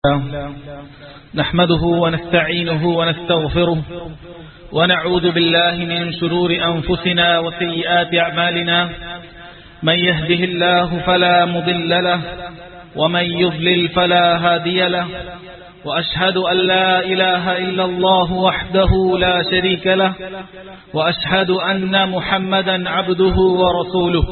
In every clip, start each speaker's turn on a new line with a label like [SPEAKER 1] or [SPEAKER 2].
[SPEAKER 1] نحمده ونستعينه ونستغفره ونعوذ بالله من شرور أنفسنا وسيئات أعمالنا من يهده الله فلا مضل له ومن يضلل فلا هادي له وأشهد أن لا إله إلا الله وحده لا شريك له وأشهد أن محمدا عبده ورسوله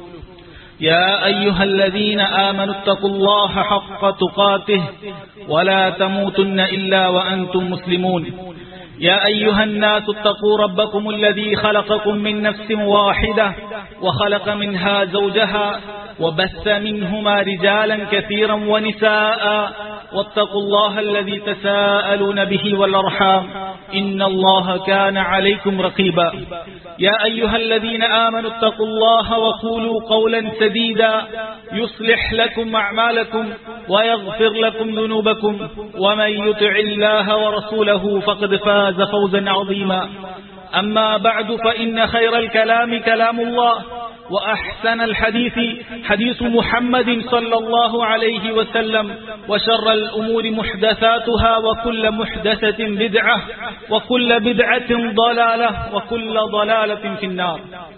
[SPEAKER 1] يا أيها الذين آمنوا اتقوا الله حق تقاته ولا تموتن إلا وأنتم مسلمون يا أيها الناس اتقوا ربكم الذي خلقكم من نفس واحدة وخلق منها زوجها وبث منهما رجالا كثيرا ونساء واتقوا الله الذي تساءلون به والأرحام إن الله كان عليكم رقيبا يا أيها الذين آمنوا اتقوا الله وقولوا قولا سديدا يصلح لكم أعمالكم ويغفر لكم ذنوبكم ومن يطع الله ورسوله فقد فاز فوزا عظيما أما بعد فإن خير الكلام كلام الله وأحسن الحديث حديث محمد صلى الله عليه وسلم وشر الأمور محدثاتها وكل محدثة بدعة وكل بدعة ضلالة وكل ضلالة في النار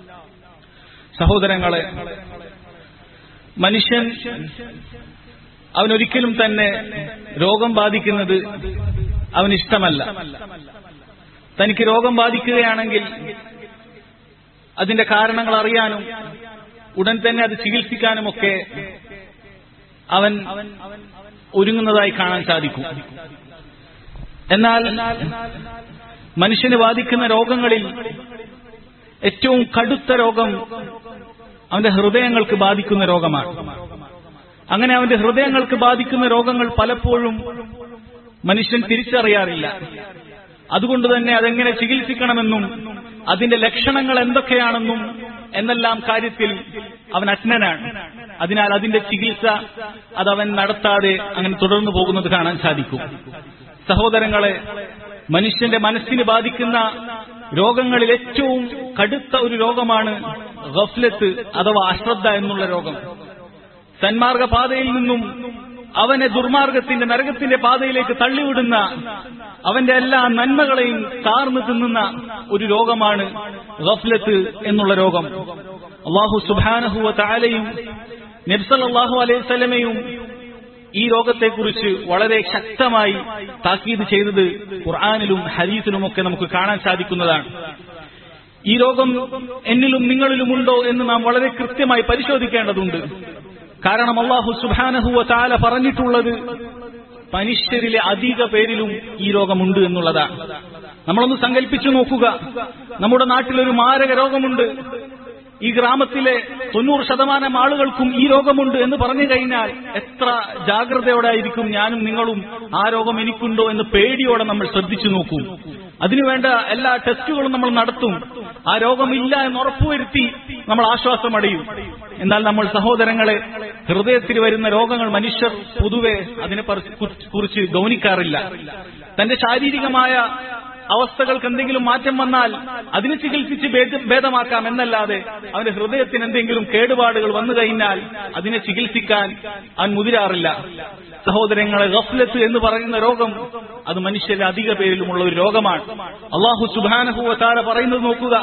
[SPEAKER 1] സഹോദരങ്ങളെ മനുഷ്യൻ അവനൊരിക്കലും തന്നെ രോഗം ബാധിക്കുന്നത് അവനിഷ്ടമല്ല തനിക്ക് രോഗം ബാധിക്കുകയാണെങ്കിൽ അതിന്റെ കാരണങ്ങൾ അറിയാനും ഉടൻ തന്നെ അത് ചികിത്സിക്കാനുമൊക്കെ അവൻ ഒരുങ്ങുന്നതായി കാണാൻ സാധിക്കും എന്നാൽ മനുഷ്യന് ബാധിക്കുന്ന രോഗങ്ങളിൽ ഏറ്റവും കടുത്ത രോഗം അവന്റെ ഹൃദയങ്ങൾക്ക് ബാധിക്കുന്ന രോഗമാണ് അങ്ങനെ അവന്റെ ഹൃദയങ്ങൾക്ക് ബാധിക്കുന്ന രോഗങ്ങൾ പലപ്പോഴും മനുഷ്യൻ തിരിച്ചറിയാറില്ല അതുകൊണ്ട് തന്നെ അതെങ്ങനെ ചികിത്സിക്കണമെന്നും അതിന്റെ ലക്ഷണങ്ങൾ എന്തൊക്കെയാണെന്നും എന്നെല്ലാം കാര്യത്തിൽ അവൻ അജ്ഞനാണ് അതിനാൽ അതിന്റെ ചികിത്സ അതവൻ നടത്താതെ അങ്ങനെ തുടർന്നു പോകുന്നത് കാണാൻ സാധിക്കും സഹോദരങ്ങളെ മനുഷ്യന്റെ മനസ്സിന് ബാധിക്കുന്ന രോഗങ്ങളിൽ ഏറ്റവും കടുത്ത ഒരു രോഗമാണ് ഗഫ്ലത്ത് അഥവാ അശ്രദ്ധ എന്നുള്ള രോഗം സന്മാർഗ പാതയിൽ നിന്നും അവനെ ദുർമാർഗത്തിന്റെ നരകത്തിന്റെ പാതയിലേക്ക് തള്ളിവിടുന്ന അവന്റെ എല്ലാ നന്മകളെയും താർന്നു തിന്നുന്ന ഒരു രോഗമാണ് ഗഫ്ലത്ത് എന്നുള്ള രോഗം അള്ളാഹു സുബാനഹുവ താലയും നബ്സല്ലാഹു അലൈഹി സ്വലമയും ഈ രോഗത്തെക്കുറിച്ച് വളരെ ശക്തമായി താക്കീത് ചെയ്തത് ഖുർആാനിലും ഹരീസിലുമൊക്കെ നമുക്ക് കാണാൻ സാധിക്കുന്നതാണ് ഈ രോഗം എന്നിലും നിങ്ങളിലുമുണ്ടോ എന്ന് നാം വളരെ കൃത്യമായി പരിശോധിക്കേണ്ടതുണ്ട് കാരണം അള്ളാഹു സുബാനഹുവ താല പറഞ്ഞിട്ടുള്ളത് മനുഷ്യരിലെ അധിക പേരിലും ഈ രോഗമുണ്ട് എന്നുള്ളതാണ് നമ്മളൊന്ന് സങ്കല്പിച്ചു നോക്കുക നമ്മുടെ നാട്ടിലൊരു മാരക രോഗമുണ്ട് ഈ ഗ്രാമത്തിലെ തൊണ്ണൂറ് ശതമാനം ആളുകൾക്കും ഈ രോഗമുണ്ട് എന്ന് പറഞ്ഞു കഴിഞ്ഞാൽ എത്ര ജാഗ്രതയോടായിരിക്കും ഞാനും നിങ്ങളും ആ രോഗം എനിക്കുണ്ടോ എന്ന് പേടിയോടെ നമ്മൾ ശ്രദ്ധിച്ചു നോക്കും അതിനുവേണ്ട എല്ലാ ടെസ്റ്റുകളും നമ്മൾ നടത്തും ആ രോഗമില്ല എന്ന് ഉറപ്പുവരുത്തി നമ്മൾ ആശ്വാസമടയും എന്നാൽ നമ്മൾ സഹോദരങ്ങളെ ഹൃദയത്തിൽ വരുന്ന രോഗങ്ങൾ മനുഷ്യർ പൊതുവെ അതിനെ കുറിച്ച് ഗൗനിക്കാറില്ല തന്റെ ശാരീരികമായ അവസ്ഥകൾക്ക് എന്തെങ്കിലും മാറ്റം വന്നാൽ അതിനെ ചികിത്സിച്ച് ഭേദമാക്കാം എന്നല്ലാതെ അവന്റെ ഹൃദയത്തിന് എന്തെങ്കിലും കേടുപാടുകൾ വന്നു കഴിഞ്ഞാൽ അതിനെ ചികിത്സിക്കാൻ അവൻ മുതിരാറില്ല സഹോദരങ്ങളെ ഗഫ്ലത്ത് എന്ന് പറയുന്ന രോഗം അത് മനുഷ്യരുടെ അധിക പേരിലുമുള്ള ഒരു രോഗമാണ് അള്ളാഹു സുബാനഹുവ താര പറയുന്നത് നോക്കുക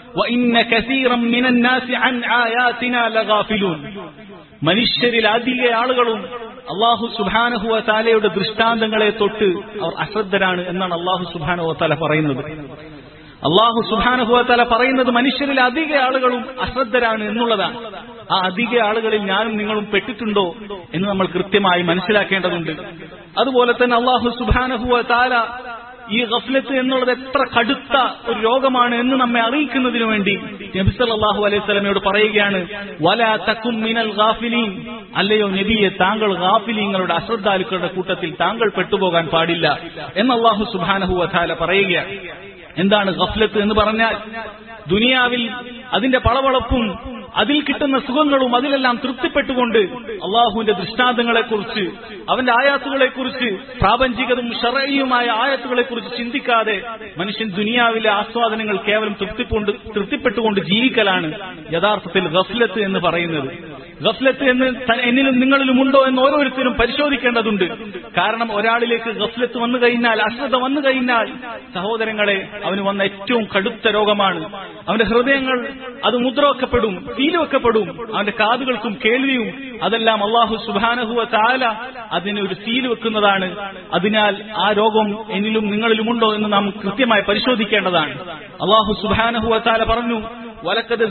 [SPEAKER 1] മനുഷ്യരിൽ അധിക ആളുകളും അള്ളാഹു സുബാനഹുവ താലയുടെ ദൃഷ്ടാന്തങ്ങളെ തൊട്ട് അവർ അശ്രദ്ധരാണ് എന്നാണ് അള്ളാഹു സുബാനഹുവ താല പറയുന്നത് അള്ളാഹു സുബാനഹുവ താല പറയുന്നത് മനുഷ്യരിൽ അധിക ആളുകളും അശ്രദ്ധരാണ് എന്നുള്ളതാണ് ആ അധിക ആളുകളിൽ ഞാനും നിങ്ങളും പെട്ടിട്ടുണ്ടോ എന്ന് നമ്മൾ കൃത്യമായി മനസ്സിലാക്കേണ്ടതുണ്ട് അതുപോലെ തന്നെ അള്ളാഹു സുബാനഹുവ താല ഈ ഗഫ്ലത്ത് എന്നുള്ളത് എത്ര കടുത്ത ഒരു രോഗമാണ് എന്ന് നമ്മെ അറിയിക്കുന്നതിനു വേണ്ടി നബിസല്ലാഹു അലൈഹി സ്വലമയോട് പറയുകയാണ് വല തക്കും മിനൽ ഗാഫിലീൻ അല്ലയോ നബിയെ താങ്കൾ ഗാഫിലീങ്ങളുടെ അശ്രദ്ധാലുക്കളുടെ കൂട്ടത്തിൽ താങ്കൾ പെട്ടുപോകാൻ പാടില്ല എന്ന് അള്ളാഹു സുബാനഹു വധാല പറയുകയാണ് എന്താണ് ഗഫ്ലത്ത് എന്ന് പറഞ്ഞാൽ ദുനിയാവിൽ അതിന്റെ പളവളപ്പും അതിൽ കിട്ടുന്ന സുഖങ്ങളും അതിലെല്ലാം തൃപ്തിപ്പെട്ടുകൊണ്ട് അള്ളാഹുവിന്റെ ദൃഷ്ടാന്തങ്ങളെക്കുറിച്ച് അവന്റെ ആയാത്തുകളെക്കുറിച്ച് പ്രാപഞ്ചികതും ഷറയുമായ ആയത്തുകളെക്കുറിച്ച് ചിന്തിക്കാതെ മനുഷ്യൻ ദുനിയാവിലെ ആസ്വാദനങ്ങൾ കേവലം തൃപ്തിക്കൊണ്ട് തൃപ്തിപ്പെട്ടുകൊണ്ട് ജീവിക്കലാണ് യഥാർത്ഥത്തിൽ ഗഫ്ലത്ത് എന്ന് പറയുന്നത് ഗഫ്ലത്ത് എന്ന് ത- എന്നിലും നിങ്ങളിലും ഉണ്ടോ എന്ന് ഓരോരുത്തരും പരിശോധിക്കേണ്ടതുണ്ട് കാരണം ഒരാളിലേക്ക് ഗഫ്ലത്ത് വന്നു കഴിഞ്ഞാൽ അശ്രദ്ധ വന്നു കഴിഞ്ഞാൽ സഹോദരങ്ങളെ അവന് വന്ന ഏറ്റവും കടുത്ത രോഗമാണ് അവന്റെ ഹൃദയങ്ങൾ അത് മുദ്രവെക്കപ്പെടും സീലുവെക്കപ്പെടും അവന്റെ കാതുകൾക്കും കേൾവിയും അതെല്ലാം അള്ളാഹു സുബാനഹുവ താല അതിന് ഒരു സീല് വെക്കുന്നതാണ് അതിനാൽ ആ രോഗം എന്നിലും നിങ്ങളിലുമുണ്ടോ എന്ന് നാം കൃത്യമായി പരിശോധിക്കേണ്ടതാണ് അള്ളാഹു സുബാനഹുവ താല പറഞ്ഞു വലക്കത്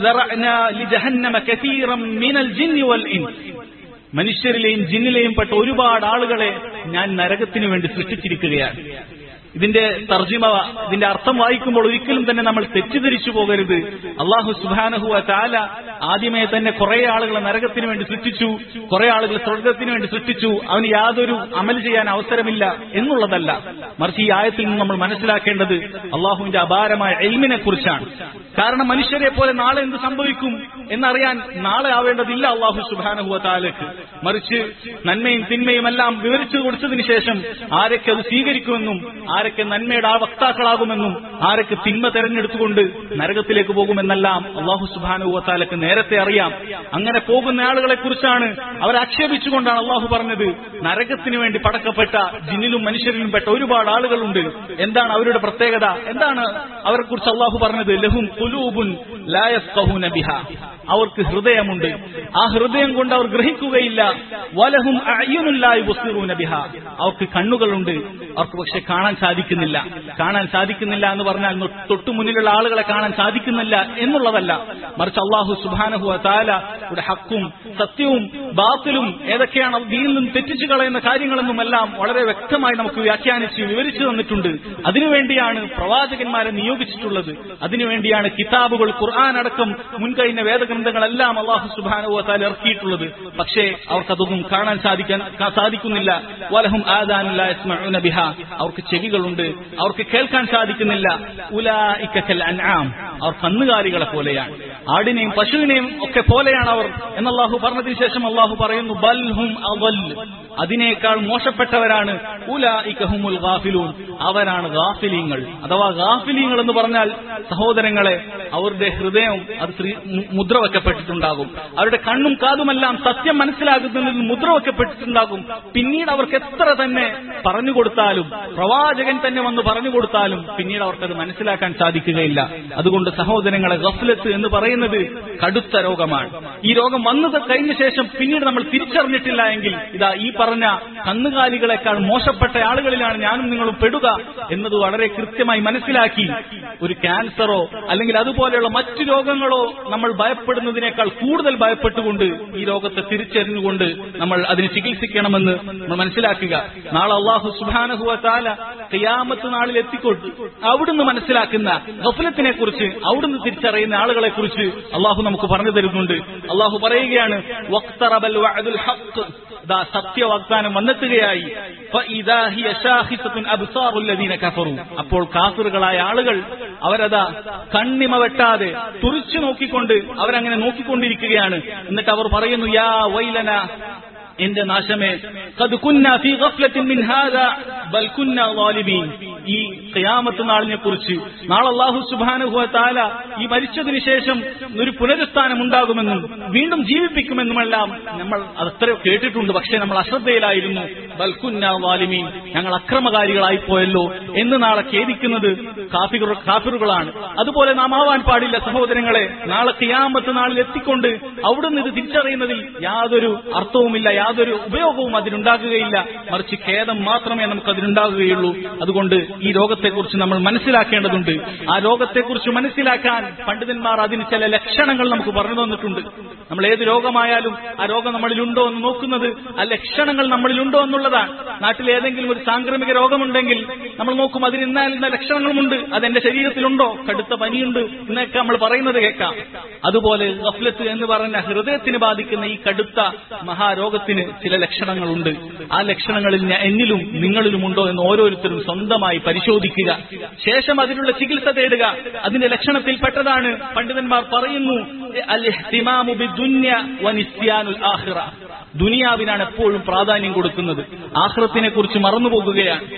[SPEAKER 1] മനുഷ്യരിലെയും ജിന്നിലെയും പെട്ട ഒരുപാട് ആളുകളെ ഞാൻ നരകത്തിനു വേണ്ടി സൃഷ്ടിച്ചിരിക്കുകയാണ് ഇതിന്റെ തർജിമ ഇതിന്റെ അർത്ഥം വായിക്കുമ്പോൾ ഒരിക്കലും തന്നെ നമ്മൾ തെറ്റിദ്ധരിച്ചു പോകരുത് അള്ളാഹു സുബാനഹുവ താല ആദ്യമേ തന്നെ കുറെ ആളുകളെ നരകത്തിന് വേണ്ടി സൃഷ്ടിച്ചു കുറെ ആളുകൾ സ്വർഗത്തിന് വേണ്ടി സൃഷ്ടിച്ചു അവന് യാതൊരു അമൽ ചെയ്യാൻ അവസരമില്ല എന്നുള്ളതല്ല മറിച്ച് ഈ ആയത്തിൽ നിന്ന് നമ്മൾ മനസ്സിലാക്കേണ്ടത് അള്ളാഹുവിന്റെ അപാരമായ എൽമിനെ കുറിച്ചാണ് കാരണം മനുഷ്യരെ പോലെ നാളെ എന്ത് സംഭവിക്കും എന്നറിയാൻ നാളെ ആവേണ്ടതില്ല അള്ളാഹു സുബാനഹുവ താലക്ക് മറിച്ച് നന്മയും തിന്മയും എല്ലാം വിവരിച്ചു കൊടുത്തതിന് ശേഷം ആരൊക്കെ അത് സ്വീകരിക്കുമെന്നും ആരൊക്കെ നന്മയുടെ ആ വക്താക്കളാകുമെന്നും ആരൊക്കെ തിന്മ തെരഞ്ഞെടുത്തുകൊണ്ട് നരകത്തിലേക്ക് പോകുമെന്നെല്ലാം അള്ളാഹു സുബാനുവത്താലക്ക് നേരത്തെ അറിയാം അങ്ങനെ പോകുന്ന ആളുകളെ കുറിച്ചാണ് അവർ ആക്ഷേപിച്ചുകൊണ്ടാണ് അള്ളാഹു പറഞ്ഞത് നരകത്തിന് വേണ്ടി പടക്കപ്പെട്ട ജിന്നിലും മനുഷ്യരിലും പെട്ട ഒരുപാട് ആളുകളുണ്ട് എന്താണ് അവരുടെ പ്രത്യേകത എന്താണ് അവരെ കുറിച്ച് അള്ളാഹു പറഞ്ഞത് ലഹും കുലൂബുൻ ലായഫ്ഖഹൂന ബിഹ അവർക്ക് ഹൃദയമുണ്ട് ആ ഹൃദയം കൊണ്ട് അവർ ഗ്രഹിക്കുകയില്ല വലഹും അയ്യുനുല്ലായി ബുസ്റൂന ബിഹ അവർക്ക് കണ്ണുകളുണ്ട് അവർക്ക് പക്ഷെ കാണാൻ സാധിക്കുന്നില്ല കാണാൻ സാധിക്കുന്നില്ല എന്ന് പറഞ്ഞാൽ നൊ- തൊട്ടു മുന്നിലുള്ള ആളുകളെ കാണാൻ സാധിക്കുന്നില്ല എന്നുള്ളതല്ല മറിച്ച് അള്ളാഹു സുബാനഹു താല ഇവിടെ ഹക്കും സത്യവും ബാത്തിലും ഏതൊക്കെയാണ് ദീനിൽ നിന്ന് തെറ്റിച്ചു കളയുന്ന കാര്യങ്ങളെന്നുമെല്ലാം വളരെ വ്യക്തമായി നമുക്ക് വ്യാഖ്യാനിച്ച് വിവരിച്ചു തന്നിട്ടുണ്ട് അതിനുവേണ്ടിയാണ് പ്രവാചകന്മാരെ നിയോഗിച്ചിട്ടുള്ളത് അതിനുവേണ്ടിയാണ് കിതാബുകൾ ഖുർആൻ അടക്കം മുൻകഴിഞ്ഞ വേദഗ്രന്ഥങ്ങളെല്ലാം അള്ളാഹു സുബാനഹു താല ഇറക്കിയിട്ടുള്ളത് പക്ഷേ അവർക്കതൊന്നും കാണാൻ സാധിക്കാൻ കാ- സാധിക്കുന്നില്ല വലഹും ആദാനുല്ല യസ്മഊന ബിഹ അവർക്ക് ചെവികളുണ്ട് അവർക്ക് കേൾക്കാൻ സാധിക്കുന്നില്ല ഉലായിക കൽ അൻആം അവർ കന്നുകാലികളെ പോലെയാണ് ആടിനെയും പശുവിനെയും ഒക്കെ പോലെയാണ് അവർ എന്ന് അള്ളാഹു പറഞ്ഞതിന് ശേഷം അള്ളാഹു പറയുന്നു ബൽഹും അവൽ അതിനേക്കാൾ മോശപ്പെട്ടവരാണ് ഉലായിക്കഹുമുൽ ഗാഫിലൂൻ അവരാണ് ഗാഫിലീങ്ങൾ അഥവാ ഗാഫിലീങ്ങൾ എന്ന് പറഞ്ഞാൽ സഹോദരങ്ങളെ അവരുടെ ഹൃദയം അത് ശ്രീ- മു- മുദ്ര വെക്കപ്പെട്ടിട്ടുണ്ടാകും അവരുടെ കണ്ണും കാതുമെല്ലാം സത്യം മനസ്സിലാകുന്നതിൽ മുദ്ര വെക്കപ്പെട്ടിട്ടുണ്ടാകും പിന്നീട് അവർക്ക് എത്ര തന്നെ പറഞ്ഞു കൊടുത്താലും പ്രവാചകൻ തന്നെ വന്ന് പറഞ്ഞു കൊടുത്താലും പിന്നീട് അവർക്കത് മനസ്സിലാക്കാൻ സാധിക്കുകയില്ല അതുകൊണ്ട് സഹോദരങ്ങളെ ഗഫ്ലത്ത് എന്ന് പറയുന്നത് കടുത്ത രോഗമാണ് ഈ രോഗം വന്നത് കഴിഞ്ഞ ശേഷം പിന്നീട് നമ്മൾ തിരിച്ചറിഞ്ഞിട്ടില്ല എങ്കിൽ ഇതാ ഈ പറഞ്ഞ കന്നുകാലികളെക്കാൾ മോശപ്പെട്ട ആളുകളിലാണ് ഞാനും നിങ്ങളും പെടുക എന്നത് വളരെ കൃത്യമായി മനസ്സിലാക്കി ഒരു ക്യാൻസറോ അല്ലെങ്കിൽ അതുപോലെയുള്ള മറ്റു രോഗങ്ങളോ നമ്മൾ ഭയപ്പെടുന്നതിനേക്കാൾ കൂടുതൽ ഭയപ്പെട്ടുകൊണ്ട് ഈ രോഗത്തെ തിരിച്ചറിഞ്ഞുകൊണ്ട് നമ്മൾ അതിന് ചികിത്സിക്കണമെന്ന് നമ്മൾ മനസ്സിലാക്കുക നാളെ അള്ളാഹു സുബാനഹുവ താല ഖിയാമത്ത് നാളിൽ എത്തിക്കൊണ്ട് അവിടുന്ന് മനസ്സിലാക്കുന്ന ഗഫലത്തിനെ കുറിച്ച് അവിടുന്ന് തിരിച്ചറിയുന്ന ആളുകളെ കുറിച്ച് അള്ളാഹു നമുക്ക് പറഞ്ഞു തരുന്നുണ്ട് അള്ളാഹു പറയുകയാണ് വഖ്തറബൽ വഅദുൽ ഹഖ് ദാ സത്യവാഗ്ദാനം വന്നെത്തുകയായി ഫഇദാ ഹിയ ശാഖിസത്തുൻ അബ്സാറുൽ ലദീന കഫറു അപ്പോൾ കാഫിറുകളായ ആളുകൾ അവരതാ കണ്ണിമ വെട്ടാതെ തുറിച്ചു നോക്കിക്കൊണ്ട് അവരങ്ങനെ നോക്കിക്കൊണ്ടിരിക്കുകയാണ് എന്നിട്ട് അവർ പറയുന്നു യാ വൈലന എന്റെ നാശമേ قد كنا في غفلة من هذا بل كنا ظالمين ഈ ഖിയാമത്ത് നാളിനെ കുറിച്ച് നാളെ അള്ളാഹു സുബ്ഹാനഹു വ തആല ഈ മരിച്ചതിന് ശേഷം ഒരു പുനരുത്ഥാനം ഉണ്ടാകുമെന്നും വീണ്ടും ജീവിപ്പിക്കുമെന്നുമെല്ലാം നമ്മൾ അത്ര കേട്ടിട്ടുണ്ട് പക്ഷേ നമ്മൾ അശ്രദ്ധയിലായിരുന്നു ബൽ കുന്ന വാലിമീൻ ഞങ്ങൾ അക്രമകാരികളായി പോയല്ലോ എന്ന് നാളെ ഖേദിക്കുന്നത് കാഫിറു കാഫിറുകളാണ് അതുപോലെ നാം ആവാൻ പാടില്ല സഹോദരങ്ങളെ നാളെ ഖിയാമത്ത് നാളിൽ എത്തിക്കൊണ്ട് അവിടുന്ന് ഇത് തിരിച്ചറിയുന്നതിൽ യാതൊരു അർത്ഥവുമില്ല യാതൊരു ഉപയോഗവും അതിനുണ്ടാകുകയില്ല മറിച്ച് ഖേദം മാത്രമേ നമുക്ക് അതിനുണ്ടാകുകയുള്ളൂ അതുകൊണ്ട് ഈ രോഗത്തെക്കുറിച്ച് നമ്മൾ മനസ്സിലാക്കേണ്ടതുണ്ട് ആ രോഗത്തെക്കുറിച്ച് മനസ്സിലാക്കാൻ പണ്ഡിതന്മാർ അതിന് ചില ലക്ഷണങ്ങൾ നമുക്ക് പറഞ്ഞു തന്നിട്ടുണ്ട് നമ്മൾ ഏത് രോഗമായാലും ആ രോഗം നമ്മളിലുണ്ടോ എന്ന് നോക്കുന്നത് ആ ലക്ഷണങ്ങൾ നമ്മളിലുണ്ടോ എന്നുള്ളതാണ് നാട്ടിൽ ഏതെങ്കിലും ഒരു സാംക്രമിക രോഗമുണ്ടെങ്കിൽ നമ്മൾ നോക്കും അതിന് ഇന്ന ഇന്ന ലക്ഷണങ്ങളുമുണ്ട് അത് എന്റെ ശരീരത്തിലുണ്ടോ കടുത്ത പനിയുണ്ട് എന്നൊക്കെ നമ്മൾ പറയുന്നത് കേൾക്കാം അതുപോലെ ഗഫ്ലത്ത് എന്ന് പറഞ്ഞ ഹൃദയത്തിന് ബാധിക്കുന്ന ഈ കടുത്ത മഹാരോഗത്തിന് ചില ലക്ഷണങ്ങളുണ്ട് ആ ലക്ഷണങ്ങളിൽ ഞാൻ എന്നിലും നിങ്ങളിലുമുണ്ടോ എന്ന് ഓരോരുത്തരും സ്വന്തമായി പരിശോധിക്കുക ശേഷം അതിനുള്ള ചികിത്സ തേടുക അതിന്റെ ലക്ഷണത്തിൽ പെട്ടതാണ് പണ്ഡിതന്മാർ പറയുന്നു അൽ ഇഹ്തിമാമു ബിദ്ദുന്യ വനിസ്യാനുൽ ആഖിറ ദുനിയാവിനാണ് എപ്പോഴും പ്രാധാന്യം കൊടുക്കുന്നത് ആഹ്റത്തിനെ കുറിച്ച് മറന്നുപോകുകയാണ്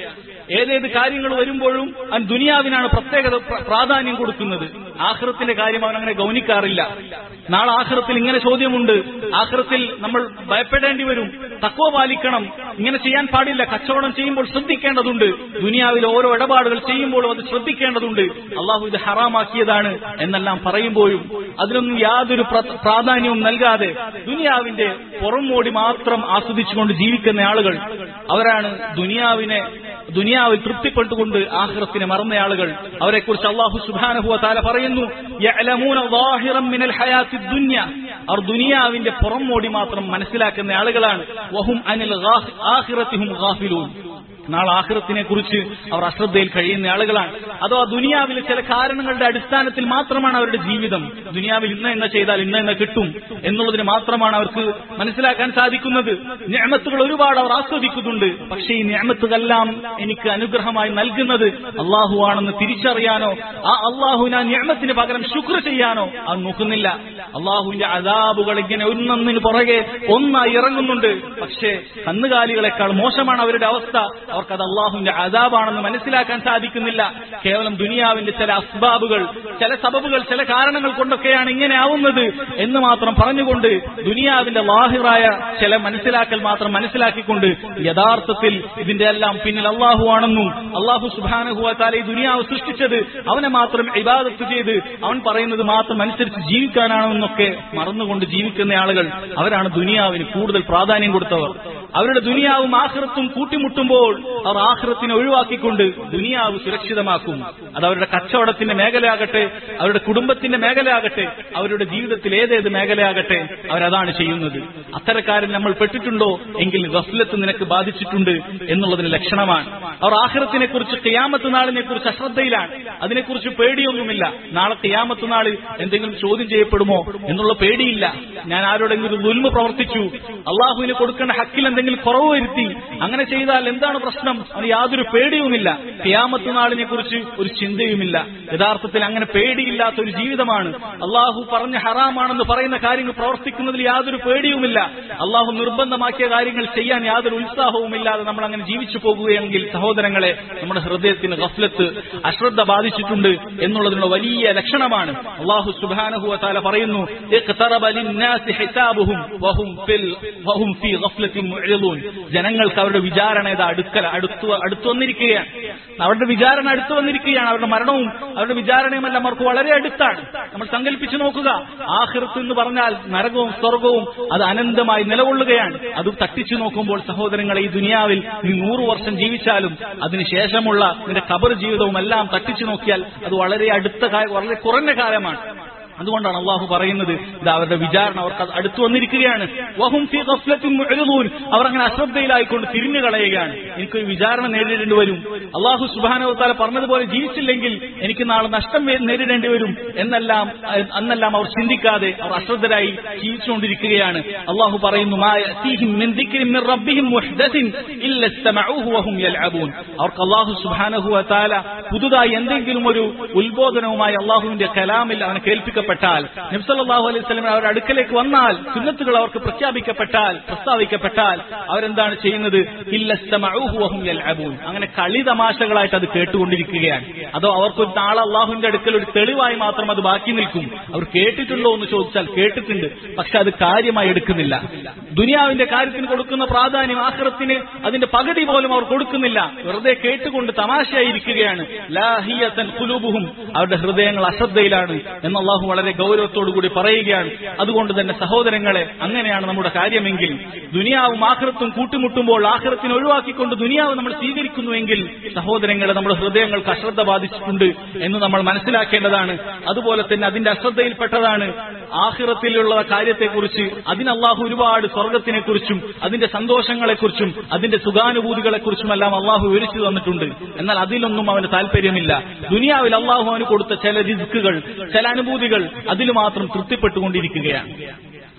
[SPEAKER 1] ഏതേത് കാര്യങ്ങൾ വരുമ്പോഴും അവൻ ദുനിയാവിനാണ് പ്രത്യേകത പ്ര- പ്രാധാന്യം കൊടുക്കുന്നത് ആഹ്റത്തിന്റെ കാര്യം അവൻ അങ്ങനെ ഗൗനിക്കാറില്ല നാളെ ആഹ്റത്തിൽ ഇങ്ങനെ ചോദ്യമുണ്ട് ആഹ്റത്തിൽ നമ്മൾ ഭയപ്പെടേണ്ടി വരും തക്കവ പാലിക്കണം ഇങ്ങനെ ചെയ്യാൻ പാടില്ല കച്ചവടം ചെയ്യുമ്പോൾ ശ്രദ്ധിക്കേണ്ടതുണ്ട് ദുനിയാവിലെ ഓരോ ഇടപാടുകൾ ചെയ്യുമ്പോഴും അത് ശ്രദ്ധിക്കേണ്ടതുണ്ട് അള്ളാഹു ഇത് ഹറാമാക്കിയതാണ് എന്നെല്ലാം പറയുമ്പോഴും അതിനൊന്നും യാതൊരു പ്ര- പ്രാധാന്യവും നൽകാതെ ദുനിയാവിന്റെ പുറംമോടി മാത്രം ആസ്വദിച്ചുകൊണ്ട് ജീവിക്കുന്ന ആളുകൾ അവരാണ് ദുനിയാവിനെ ദുനിയാവിൽ തൃപ്തിപ്പെട്ടുകൊണ്ട് ആഹ്റത്തിനെ മറന്ന ആളുകൾ അവരെക്കുറിച്ച് അള്ളാഹു സുബാനഹുവ താല പറയുന്നു യഅലമൂന ളാഹിറൻ മിനൽ ഹയാത്തി ദുനിയ അവർ ദുനിയാവിന്റെ പുറംമോടി മാത്രം മനസ്സിലാക്കുന്ന ആളുകളാണ് വഹും അനിൽ ഗാഹ്- ആഖിറത്തിഹും ഗാഫിലൂൻ നാളെ ആഹ്റത്തിനെ കുറിച്ച് അവർ അശ്രദ്ധയിൽ കഴിയുന്ന ആളുകളാണ് അതോ ആ ദുനിയാവിലെ ചില കാരണങ്ങളുടെ അടിസ്ഥാനത്തിൽ മാത്രമാണ് അവരുടെ ജീവിതം ദുനിയാവിൽ ഇന്ന എന്ന ചെയ്താൽ ഇന്ന എന്ന കിട്ടും എന്നുള്ളതിന് മാത്രമാണ് അവർക്ക് മനസ്സിലാക്കാൻ സാധിക്കുന്നത് ഞാമത്തുകൾ ഒരുപാട് അവർ ആസ്വദിക്കുന്നുണ്ട് പക്ഷേ ഈ ഞാമത്തുകളെല്ലാം എനിക്ക് അനുഗ്രഹമായി നൽകുന്നത് അള്ളാഹു ആണെന്ന് തിരിച്ചറിയാനോ ആ അള്ളാഹുവിന് ആ ഞാമത്തിന് പകരം ശുക്ർ ചെയ്യാനോ അത് നോക്കുന്നില്ല അള്ളാഹുവിന്റെ അതാബുകൾ ഇങ്ങനെ ഒന്നൊന്നിന് പുറകെ ഒന്നായി ഇറങ്ങുന്നുണ്ട് പക്ഷേ കന്നുകാലികളെക്കാൾ മോശമാണ് അവരുടെ അവസ്ഥ അവർക്കത് അള്ളാഹുവിന്റെ അതാബാണെന്ന് മനസ്സിലാക്കാൻ സാധിക്കുന്നില്ല കേവലം ദുനിയാവിന്റെ ചില അസ്ബാബുകൾ ചില സബബുകൾ ചില കാരണങ്ങൾ കൊണ്ടൊക്കെയാണ് ഇങ്ങനെ ആവുന്നത് എന്ന് മാത്രം പറഞ്ഞുകൊണ്ട് ദുനിയാവിന്റെ ലാഹിറായ ചില മനസ്സിലാക്കൽ മാത്രം മനസ്സിലാക്കിക്കൊണ്ട് യഥാർത്ഥത്തിൽ ഇതിന്റെ എല്ലാം പിന്നിൽ അള്ളാഹു ആണെന്നും അള്ളാഹു സുബാനഹുവാത്താലെ ഈ ദുനിയാവ് സൃഷ്ടിച്ചത് അവനെ മാത്രം ഇബാദത്ത് ചെയ്ത് അവൻ പറയുന്നത് മാത്രം അനുസരിച്ച് ജീവിക്കാനാണെന്നൊക്കെ മറന്നുകൊണ്ട് ജീവിക്കുന്ന ആളുകൾ അവരാണ് ദുനിയാവിന് കൂടുതൽ പ്രാധാന്യം കൊടുത്തവർ അവരുടെ ദുനിയാവും ആഹൃത്തും കൂട്ടിമുട്ടുമ്പോൾ അവർ ആഹൃത്തിനെ ഒഴിവാക്കിക്കൊണ്ട് ദുനിയാവ് സുരക്ഷിതമാക്കും അത് അവരുടെ കച്ചവടത്തിന്റെ മേഖലയാകട്ടെ അവരുടെ കുടുംബത്തിന്റെ മേഖലയാകട്ടെ അവരുടെ ജീവിതത്തിൽ ഏതേത് മേഖലയാകട്ടെ അവരതാണ് ചെയ്യുന്നത് അത്തരക്കാരിൽ നമ്മൾ പെട്ടിട്ടുണ്ടോ എങ്കിൽ ഗഫ്ലത്ത് നിനക്ക് ബാധിച്ചിട്ടുണ്ട് എന്നുള്ളതിന് ലക്ഷണമാണ് അവർ ആഹ്റത്തിനെ കുറിച്ച് ഖിയാമത്ത് നാളിനെ കുറിച്ച് അശ്രദ്ധയിലാണ് അതിനെക്കുറിച്ച് പേടിയൊന്നുമില്ല നാളെ ഖിയാമത്ത് നാളിൽ എന്തെങ്കിലും ചോദ്യം ചെയ്യപ്പെടുമോ എന്നുള്ള പേടിയില്ല ഞാൻ ആരോടെങ്കിലും ദുൽമ പ്രവർത്തിച്ചു അള്ളാഹുവിന് കൊടുക്കേണ്ട ഹക്കിൽ എന്തെങ്കിലും കുറവ് വരുത്തി അങ്ങനെ ചെയ്താൽ എന്താണ് പ്രശ്നം അത് യാതൊരു പേടിയുമില്ല ഖിയാമത്ത് നാളിനെ കുറിച്ച് ഒരു ചിന്തയുമില്ല യഥാർത്ഥത്തിൽ അങ്ങനെ പേടിയില്ലാത്ത ഒരു ജീവിതമാണ് അള്ളാഹു പറഞ്ഞ ഹറാമാണെന്ന് പറയുന്ന കാര്യങ്ങൾ പ്രവർത്തിക്കുന്നതിൽ യാതൊരു പേടിയുമില്ല അള്ളാഹു നിർബന്ധമാക്കിയ കാര്യങ്ങൾ ചെയ്യാൻ യാതൊരു ഉത്സാഹവുമില്ലാതെ നമ്മൾ അങ്ങനെ ജീവിച്ചു പോകുകയാണെങ്കിൽ സഹോദരങ്ങളെ നമ്മുടെ ഹൃദയത്തിന് ഗഫ്ലത്ത് അശ്രദ്ധ ബാധിച്ചിട്ടുണ്ട് എന്നുള്ളതിനുള്ള വലിയ ലക്ഷണമാണ് അള്ളാഹു സുബാനഹു താല പറയുന്നു "ഇഖ്തറബ ലിന്നാസി ഹിസാബുഹും വഹും ഫിൽ- വഹും ഫീ ഗഫ്ലത്തിൻ മുഅ്രിദൂൻ." ജനങ്ങൾക്ക് അവരുടെ വിചാരണ ഇത് അടുക്കല അടുത്തു അടുത്തു വന്നിരിക്കുകയാണ് അവരുടെ വിചാരണ അടുത്തു വന്നിരിക്കുകയാണ് അവരുടെ മരണവും അവരുടെ വിചാരണയുമെല്ലാം അവർക്ക് വളരെ അടുത്താണ് നമ്മൾ സങ്കല്പിച്ചു നോക്കുക ആഹൃത്ത് എന്ന് പറഞ്ഞാൽ നരകവും സ്വർഗവും അത് അനന്തമായി നിലകൊള്ളുകയാണ് അത് തട്ടിച്ചു നോക്കുമ്പോൾ സഹോദരങ്ങളെ ഈ ദുനിയാവിൽ നീ നൂറു വർഷം ജീവിച്ചാലും അതിനുശേഷമുള്ള നിന്റെ ഖബർ ജീവിതവും എല്ലാം തട്ടിച്ചു നോക്കിയാൽ അത് വളരെ അടുത്ത കാ- വളരെ കുറഞ്ഞ കാലമാണ് അതുകൊണ്ടാണ് അള്ളാഹു പറയുന്നത് ഇത് അവരുടെ വിചാരണ അവർക്ക് അത് അടുത്തു വന്നിരിക്കുകയാണ് വഹും ഫീ ഗഫ്ലത്തിൻ മുഅ്രിദൂൻ. അവർ അങ്ങനെ അശ്രദ്ധയിലായിക്കൊണ്ട് തിരിഞ്ഞു കളയുകയാണ് എനിക്കൊരു വിചാരണ നേരിടേണ്ടി വരും അള്ളാഹു സുബാനവത്താല പറഞ്ഞതുപോലെ ജീവിച്ചില്ലെങ്കിൽ എനിക്ക് നാളെ നഷ്ടം വേ- നേരിടേണ്ടി വരും എന്നെല്ലാം അഹ് അന്നെല്ലാം അവർ ചിന്തിക്കാതെ അവർ അശ്രദ്ധരായി ജീവിച്ചുകൊണ്ടിരിക്കുകയാണ് അള്ളാഹു പറയുന്നു "മാ യഅതീഹിം മിൻ ദിക്രിൻ മിൻ റബ്ബിഹിം മുഹ്ദസിൻ ഇല്ല ഇസ്തമഊഹു വഹും യൽഅബൂൻ." അവർക്ക് അള്ളാഹു സുബ്ഹാനഹു വതആല പുതുതായി എന്തെങ്കിലും ഒരു ഉത്ബോധനവുമായി അള്ളാഹുവിന്റെ കലാമിൽ അവനെ കേൾപ്പിക്കപ്പെട്ടാൽ നബ്സല്ലാഹു അലൈഹി സ്വലം അവരുടെ അടുക്കലേക്ക് വന്നാൽ സുന്നത്തുകൾ അവർക്ക് പ്രഖ്യാപിക്കപ്പെട്ടാൽ പ്രസ്താവിക്കപ്പെട്ടാൽ അവരെന്താണ് ചെയ്യുന്നത് ഇല്ല ഇസ്തമഊഹു വഹും യൽഅബൂൻ. അങ്ങനെ കളി തമാശകളായിട്ട് അത് കേട്ടുകൊണ്ടിരിക്കുകയാണ് അതോ അവർക്ക് നാളെ അള്ളാഹുവിന്റെ അടുക്കൽ ഒരു തെളിവായി മാത്രം അത് ബാക്കി നിൽക്കും അവർ കേട്ടിട്ടുണ്ടോ എന്ന് ചോദിച്ചാൽ കേട്ടിട്ടുണ്ട് പക്ഷെ അത് കാര്യമായി എടുക്കുന്നില്ല ദുനിയാവിന്റെ കാര്യത്തിന് കൊടുക്കുന്ന പ്രാധാന്യം ആഹ്റത്തിന് അതിന്റെ പകുതി പോലും അവർ കൊടുക്കുന്നില്ല വെറുതെ കേട്ടുകൊണ്ട് തമാശയായിരിക്കുകയാണ് ലാഹിയത്തൻ കുലൂബുഹും അവരുടെ ഹൃദയങ്ങൾ അശ്രദ്ധയിലാണ് എന്ന് അള്ളാഹു വളരെ ഗൗരവത്തോടുകൂടി പറയുകയാണ് അതുകൊണ്ട് തന്നെ സഹോദരങ്ങളെ അങ്ങനെയാണ് നമ്മുടെ കാര്യമെങ്കിൽ ദുനിയാവും ആഹ്റത്തും കൂട്ടിമുട്ടുമ്പോൾ ആഹ്റത്തിനെ ഒഴിവാക്കിക്കൊണ്ട് ദുനിയാവ് നമ്മൾ സ്വീകരിക്കുന്നുവെങ്കിൽ സഹോദരങ്ങളെ നമ്മുടെ ഹൃദയങ്ങൾക്ക് അശ്രദ്ധ ബാധിച്ചിട്ടുണ്ട് എന്ന് നമ്മൾ മനസ്സിലാക്കേണ്ടതാണ് അതുപോലെ തന്നെ അതിന്റെ അശ്രദ്ധയിൽപ്പെട്ടതാണ് ആഹിറത്തിലുള്ള കാര്യത്തെക്കുറിച്ച് അതിന് അള്ളാഹു ഒരുപാട് സ്വർഗത്തിനെ കുറിച്ചും അതിന്റെ സന്തോഷങ്ങളെക്കുറിച്ചും അതിന്റെ സുഖാനുഭൂതികളെക്കുറിച്ചുമെല്ലാം അള്ളാഹു വിവരിച്ചു തന്നിട്ടുണ്ട് എന്നാൽ അതിലൊന്നും അവന് താല്പര്യമില്ല ദുനിയാവിൽ അള്ളാഹു അവന് കൊടുത്ത ചില റിസ്കുകൾ ചില അനുഭൂതികൾ അതിൽ മാത്രം തൃപ്തിപ്പെട്ടുകൊണ്ടിരിക്കുകയാണ്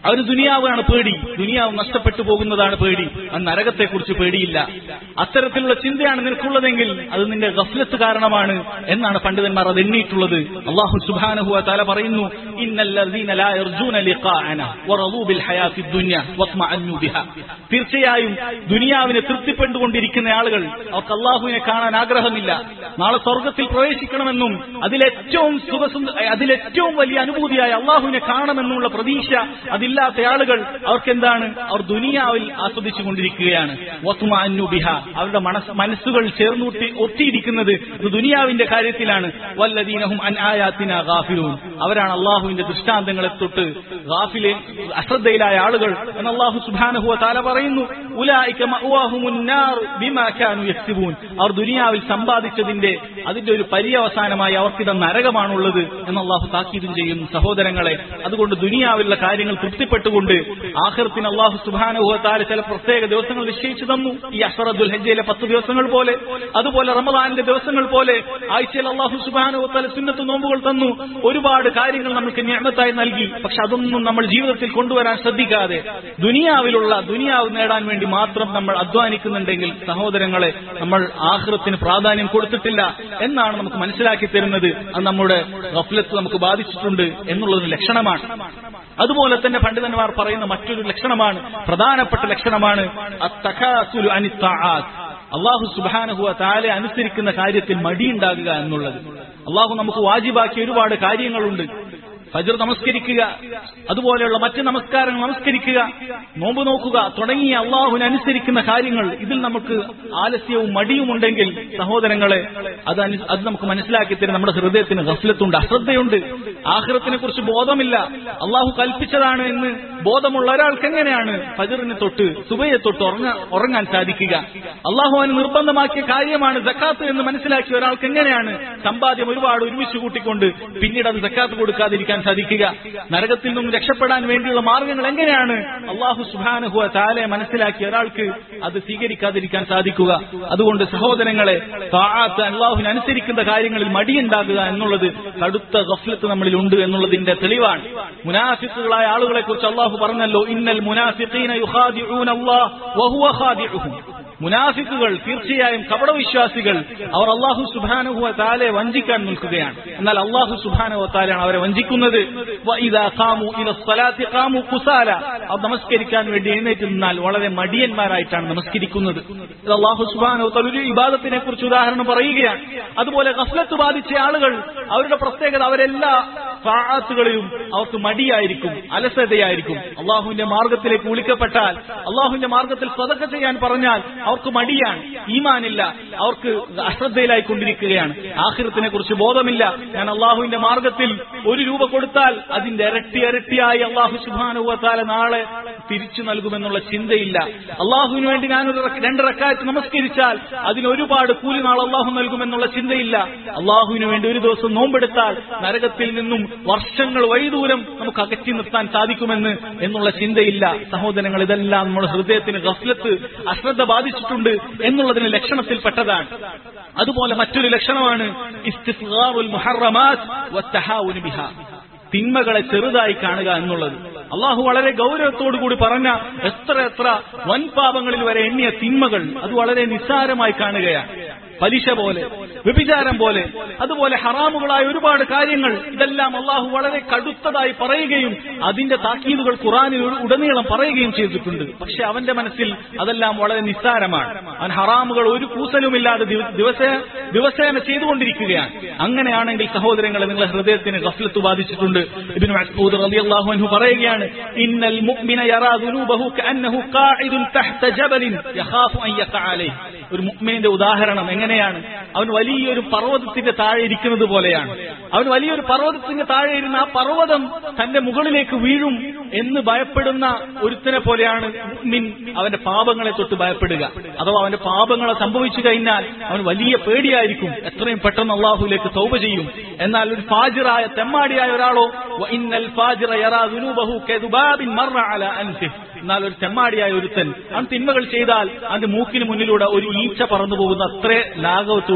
[SPEAKER 1] അവന് ദുനിയാവാണ് പേടി ദുനിയാവ് നഷ്ടപ്പെട്ടു പോകുന്നതാണ് പേടി ആ നരകത്തെക്കുറിച്ച് പേടിയില്ല അത്തരത്തിലുള്ള ചിന്തയാണ് നിനക്കുള്ളതെങ്കിൽ അത് നിന്റെ ഗഫ്ലത്ത് കാരണമാണ് എന്നാണ് പണ്ഡിതന്മാർ അത് എണ്ണിയിട്ടുള്ളത് അള്ളാഹു സുബാനഹുവ താല പറയുന്നു ഇന്നല്ലദീന ലാ യർജൂന ലിഖാഅന വറളൂ ബിൽ ഹയാത്തി ദുനിയ വത്മഅന്നു ബിഹാ തീർച്ചയായും ദുനിയാവിനെ തൃപ്തിപ്പെട്ടുകൊണ്ടിരിക്കുന്ന ആളുകൾ അവർക്ക് അള്ളാഹുവിനെ കാണാൻ ആഗ്രഹമില്ല നാളെ സ്വർഗത്തിൽ പ്രവേശിക്കണമെന്നും അതിലേറ്റവും സുഖസുന്ദ അതിലേറ്റവും വലിയ അനുഭൂതിയായ അള്ളാഹുവിനെ കാണണമെന്നുള്ള പ്രതീക്ഷ അതില്ലാത്ത ആളുകൾ അവർക്ക് എന്താണ് അവർ ദുനിയാവിൽ ആസ്വദിച്ചു കൊണ്ടിരിക്കുകയാണ് വത്തുമാന്നു ബിഹ അവരുടെ മനസ് മനസ്സുകൾ ചേർന്നൂട്ടി ഒട്ടിയിരിക്കുന്നത് അത് ദുനിയാവിന്റെ കാര്യത്തിലാണ് വല്ലദീനഹും അൻ ആയാത്തിന ഗാഫിലൂൻ അവരാണ് അള്ളാഹുവിന്റെ ദൃഷ്ടാന്തങ്ങളെ തൊട്ട് ഗാഫിലെ അശ്രദ്ധയിലായ ആളുകൾ എന്ന് അള്ളാഹു സുബാനഹുവ താല പറയുന്നു ഉലായിക മഅ്വാഹുമുൻ നാർ ബിമാ കാനു യക്സിബൂൻ അവർ ദുനിയാവിൽ സമ്പാദിച്ചതിന്റെ അതിന്റെ ഒരു പര്യവസാനമായി അവർക്കിട നരകമാണുള്ളത് എന്ന് അള്ളാഹു താക്കീതും ചെയ്യുന്നു സഹോദരങ്ങളെ അതുകൊണ്ട് ദുനിയാവിലുള്ള കാര്യങ്ങൾ തൃപ്തിപ്പെട്ടുകൊണ്ട് ആഖിറത്തിന് അള്ളാഹു സുബാനുഭവത്താല് ചില പ്രത്യേക ദിവസങ്ങൾ നിശ്ചയിച്ചു തന്നു ഈ അഷറദുൽ ഹജ്ജയിലെ പത്ത് ദിവസങ്ങൾ പോലെ അതുപോലെ റമദാനിന്റെ ദിവസങ്ങൾ പോലെ ആഴ്ചയിൽ അള്ളാഹു സുബാനുഭവത്താല് സുന്നത്ത് നോമ്പുകൾ തന്നു ഒരുപാട് കാര്യങ്ങൾ നമുക്ക് ഞാമത്തായി നൽകി പക്ഷെ അതൊന്നും നമ്മൾ ജീവിതത്തിൽ കൊണ്ടുവരാൻ ശ്രദ്ധിക്കാതെ ദുനിയാവിലുള്ള ദുനിയാവ് നേടാൻ വേണ്ടി മാത്രം നമ്മൾ അധ്വാനിക്കുന്നുണ്ടെങ്കിൽ സഹോദരങ്ങളെ നമ്മൾ ആഹ്റത്തിന് പ്രാധാന്യം കൊടുത്തിട്ടില്ല എന്നാണ് നമുക്ക് മനസ്സിലാക്കി തരുന്നത് അത് നമ്മുടെ ഗഫ്ലത്ത് നമുക്ക് ബാധിച്ചിട്ടുണ്ട് എന്നുള്ളൊരു ലക്ഷണമാണ് അതുപോലെ തന്നെ പണ്ഡിതന്മാർ പറയുന്ന മറ്റൊരു ലക്ഷണമാണ് പ്രധാനപ്പെട്ട ലക്ഷണമാണ് അത്തഖാസുലു അനിത്താആത്ത്. അള്ളാഹു സുബാനഹുവ താലെ അനുസരിക്കുന്ന കാര്യത്തിൽ മടിയുണ്ടാകുക എന്നുള്ളത് അള്ളാഹു നമുക്ക് വാജിബാക്കിയ ഒരുപാട് കാര്യങ്ങളുണ്ട് ഫജർ നമസ്കരിക്കുക അതുപോലെയുള്ള മറ്റ് നമസ്കാരങ്ങൾ നമസ്കരിക്കുക നോമ്പ് നോക്കുക തുടങ്ങിയ അള്ളാഹുവിനെ അനുസരിക്കുന്ന കാര്യങ്ങൾ ഇതിൽ നമുക്ക് ആലസ്യവും മടിയും ഉണ്ടെങ്കിൽ സഹോദരങ്ങളെ അത് അനു- അത് നമുക്ക് മനസ്സിലാക്കി തരും നമ്മുടെ ഹൃദയത്തിന് ഗഫലത്തുണ്ട് അശ്രദ്ധയുണ്ട് ആഹ്റത്തിനെ കുറിച്ച് ബോധമില്ല അള്ളാഹു കൽപ്പിച്ചതാണ് എന്ന് ബോധമുള്ള ഒരാൾക്ക് എങ്ങനെയാണ് ഫജറിനെ തൊട്ട് സുബയെ തൊട്ട് ഉറങ്ങ- ഉറങ്ങാൻ സാധിക്കുക അള്ളാഹു അവന് നിർബന്ധമാക്കിയ കാര്യമാണ് ജക്കാത്ത് എന്ന് മനസ്സിലാക്കിയ ഒരാൾക്ക് എങ്ങനെയാണ് സമ്പാദ്യം ഒരുപാട് ഒരുമിച്ച് കൂട്ടിക്കൊണ്ട് പിന്നീട് അത് ജക്കാത്ത് കൊടുക്കാതിരിക്കാൻ സാധിക്കുക നരകത്തിൽ നിന്നും രക്ഷപ്പെടാൻ വേണ്ടിയുള്ള മാർഗങ്ങൾ എങ്ങനെയാണ് അള്ളാഹു സുബാനുഹുവ താലെ മനസ്സിലാക്കിയ ഒരാൾക്ക് അത് സ്വീകരിക്കാതിരിക്കാൻ സാധിക്കുക അതുകൊണ്ട് സഹോദരങ്ങളെ താഴത്ത് അള്ളാഹുവിനെ അനുസരിക്കുന്ന കാര്യങ്ങളിൽ മടിയുണ്ടാകുക എന്നുള്ളത് കടുത്ത ഗഫ്ലത്ത് നമ്മളിൽ ഉണ്ട് എന്നുള്ളതിന്റെ തെളിവാണ് മുനാഫിക്കുകളായ ആളുകളെ കുറിച്ച് അള്ളാഹു പറഞ്ഞല്ലോ ഇന്നൽ മുനാഫിഖീന യുഖാദിഊന അല്ലാഹ് വഹുവ ഖാദിഉഹും മുനാഫിക്കുകൾ തീർച്ചയായും കപടവിശ്വാസികൾ അവർ അള്ളാഹു സുബാനുഹുവ താലെ വഞ്ചിക്കാൻ നിൽക്കുകയാണ് എന്നാൽ അള്ളാഹു സുബാനുഹുവ താലാണ് അവരെ വഞ്ചിക്കുന്നത് വഇദാ ഖാമു ഇല സ്വലാത്തി ഖാമു കുസാല അവർ നമസ്കരിക്കാൻ വേണ്ടി എഴുന്നേറ്റ് നിന്നാൽ വളരെ മടിയന്മാരായിട്ടാണ് നമസ്കരിക്കുന്നത് ഇത് അള്ളാഹു സുബാനുഹു താല ഒരു ഇബാദത്തിനെ കുറിച്ച് ഉദാഹരണം പറയുകയാണ് അതുപോലെ ഗഫലത്ത് ബാധിച്ച ആളുകൾ അവരുടെ പ്രത്യേകത അവരെല്ലാ ഫാത്തുകളിലും അവർക്ക് മടിയായിരിക്കും അലസതയായിരിക്കും അള്ളാഹുവിന്റെ മാർഗത്തിലേക്ക് വിളിക്കപ്പെട്ടാൽ അള്ളാഹുവിന്റെ മാർഗത്തിൽ സ്വതക്ക ചെയ്യാൻ പറഞ്ഞാൽ അവർക്ക് മടിയാണ് ഈമാനില്ല അവർക്ക് അശ്രദ്ധയിലായി കൊണ്ടിരിക്കുകയാണ് ആഹൃത്തിനെ കുറിച്ച് ബോധമില്ല ഞാൻ അള്ളാഹുവിന്റെ മാർഗത്തിൽ ഒരു രൂപ കൊടുത്താൽ അതിന്റെ ഇരട്ടി ഇരട്ടിയായി അള്ളാഹു സുബാനുവത്താല നാളെ തിരിച്ചു നൽകുമെന്നുള്ള ചിന്തയില്ല അള്ളാഹുവിന് വേണ്ടി ഞാനൊരു റക്ക- രണ്ട് റക്കായത്ത് നമസ്കരിച്ചാൽ അതിന് ഒരുപാട് കൂലി നാൾ അള്ളാഹു നൽകുമെന്നുള്ള ചിന്തയില്ല അള്ളാഹുവിന് വേണ്ടി ഒരു ദിവസം നോമ്പെടുത്താൽ നരകത്തിൽ നിന്നും വർഷങ്ങൾ വഴിദൂരം നമുക്ക് അകറ്റി നിർത്താൻ സാധിക്കുമെന്ന് എന്നുള്ള ചിന്തയില്ല സഹോദരങ്ങൾ ഇതെല്ലാം നമ്മുടെ ഹൃദയത്തിന് ഗഫ്ലത്ത് അശ്രദ്ധ ബാധിച്ചിട്ടുണ്ട് എന്നുള്ളതിന് ലക്ഷണത്തിൽപ്പെട്ടതാണ് അതുപോലെ മറ്റൊരു ലക്ഷണമാണ് ഇസ്തിസ്ഗാറുൽ മുഹറമാത്ത് വത്തഹാവുനു ബിഹാ തിന്മകളെ ചെറുതായി കാണുക എന്നുള്ളത് അള്ളാഹു വളരെ ഗൗരവത്തോടു കൂടി പറഞ്ഞ എത്ര എത്ര വൻപാപങ്ങളിൽ വരെ എണ്ണിയ തിന്മകൾ അത് വളരെ നിസ്സാരമായി കാണുകയാണ് പലിശ പോലെ വ്യഭിചാരം പോലെ അതുപോലെ ഹറാമുകളായ ഒരുപാട് കാര്യങ്ങൾ ഇതെല്ലാം അള്ളാഹു വളരെ കടുത്തതായി പറയുകയും അതിന്റെ താക്കീതുകൾ ഖുറാനിൽ ഉ- ഉടനീളം പറയുകയും ചെയ്തിട്ടുണ്ട് പക്ഷെ അവന്റെ മനസ്സിൽ അതെല്ലാം വളരെ നിസ്സാരമാണ് അവൻ ഹറാമുകൾ ഒരു കൂസലുമില്ലാതെ ദിവ- ദിവസേ ദിവസേന ചെയ്തുകൊണ്ടിരിക്കുകയാണ് അങ്ങനെയാണെങ്കിൽ സഹോദരങ്ങളെ നിങ്ങളെ ഹൃദയത്തിന് ഗഫലത്ത് ബാധിച്ചിട്ടുണ്ട് ഇബ്നു മസ്ഊദ് റളിയല്ലാഹു അൻഹു പറയുകയാണ് ഇന്നൽ മുഅ്മിന യറാ ദുനൂബഹു കഅന്നഹു ഖാഇദുൻ തഹ്ത ജബലിൻ യഖാഫു അൻ യഖഅ അലൈഹി ഒരു മുഅ്മിനിന്റെ ഉദാഹരണം എങ്ങനെയാണ് അവൻ വലിയൊരു പർവ്വതത്തിന്റെ താഴെ ഇരിക്കുന്നത് പോലെയാണ് അവൻ വലിയൊരു പർവ്വതത്തിന്റെ താഴെ ഇരുന്ന് ആ പർവ്വതം തന്റെ മുകളിലേക്ക് വീഴും എന്ന് ഭയപ്പെടുന്ന ഒരുത്തനെ പോലെയാണ് മുഅ്മിൻ അവന്റെ പാപങ്ങളെ തൊട്ട് ഭയപ്പെടുക അഥവാ അവന്റെ പാപങ്ങളെ സംഭവിച്ചു കഴിഞ്ഞാൽ അവൻ വലിയ പേടിയായിരിക്കും എത്രയും പെട്ടെന്ന് അള്ളാഹുലേക്ക് തൗബ ചെയ്യും എന്നാൽ ഒരു ഫാജിറായ തെമ്മാടിയായ ഒരാളോ "വ ഇന്നൽ ഫാജിറ യറാ ദുനൂബഹു കദുബാബിൻ മർറ അലാ അൻഫിഹ്." എന്നാൽ ഒരു തെമ്മാടിയായ ഒരുത്തൻ അവൻ തിന്മകൾ ചെയ്താൽ അവന്റെ മൂക്കിന് മുന്നിലൂടെ ഒരു ഈച്ച പറന്നു പോകുന്ന അത്രേ ലാഘവത്തോടു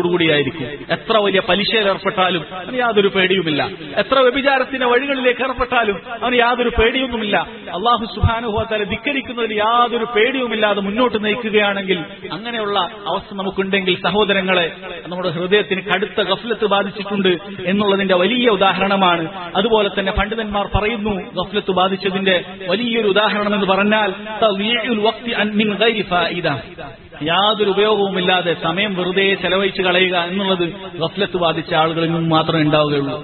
[SPEAKER 1] കൂടിയായിരിക്കും എത്ര വലിയ പലിശയിൽ ഏർപ്പെട്ടാലും അവന് യാതൊരു പേടിയുമില്ല എത്ര വ്യഭിചാരത്തിന്റെ വഴികളിലേക്ക് ഏർപ്പെട്ടാലും അവന് യാതൊരു പേടിയൊന്നുമില്ല അള്ളാഹു സുഹാനുഭവത്താലെ ധിക്കരിക്കുന്നതിൽ യാതൊരു പേടിയുമില്ലാതെ മുന്നോട്ട് നയിക്കുകയാണെങ്കിൽ അങ്ങനെയുള്ള അവസ്ഥ നമുക്കുണ്ടെങ്കിൽ സഹോദരങ്ങളെ നമ്മുടെ ഹൃദയത്തിന് കടുത്ത ഗഫ്ലത്ത് ബാധിച്ചിട്ടുണ്ട് എന്നുള്ളതിന്റെ വലിയ ഉദാഹരണമാണ് അതുപോലെ തന്നെ പണ്ഡിതന്മാർ പറയുന്നു ഗഫ്ലത്ത് ബാധിച്ചതിന്റെ വലിയൊരു ഉദാഹരണം എന്ന് പറഞ്ഞാൽ തളീഉൽ വഖ്തി അൻ മിൻ ഗൈരി ഫായിദ യാതൊരു ഉപയോഗവുമില്ലാതെ സമയം വെറുതെ ചെലവഴിച്ച് കളയുക എന്നുള്ളത് ഗഫ്ലത്ത് ബാധിച്ച ആളുകളിൽ നിന്നും മാത്രമേ ഉണ്ടാവുകയുള്ളൂ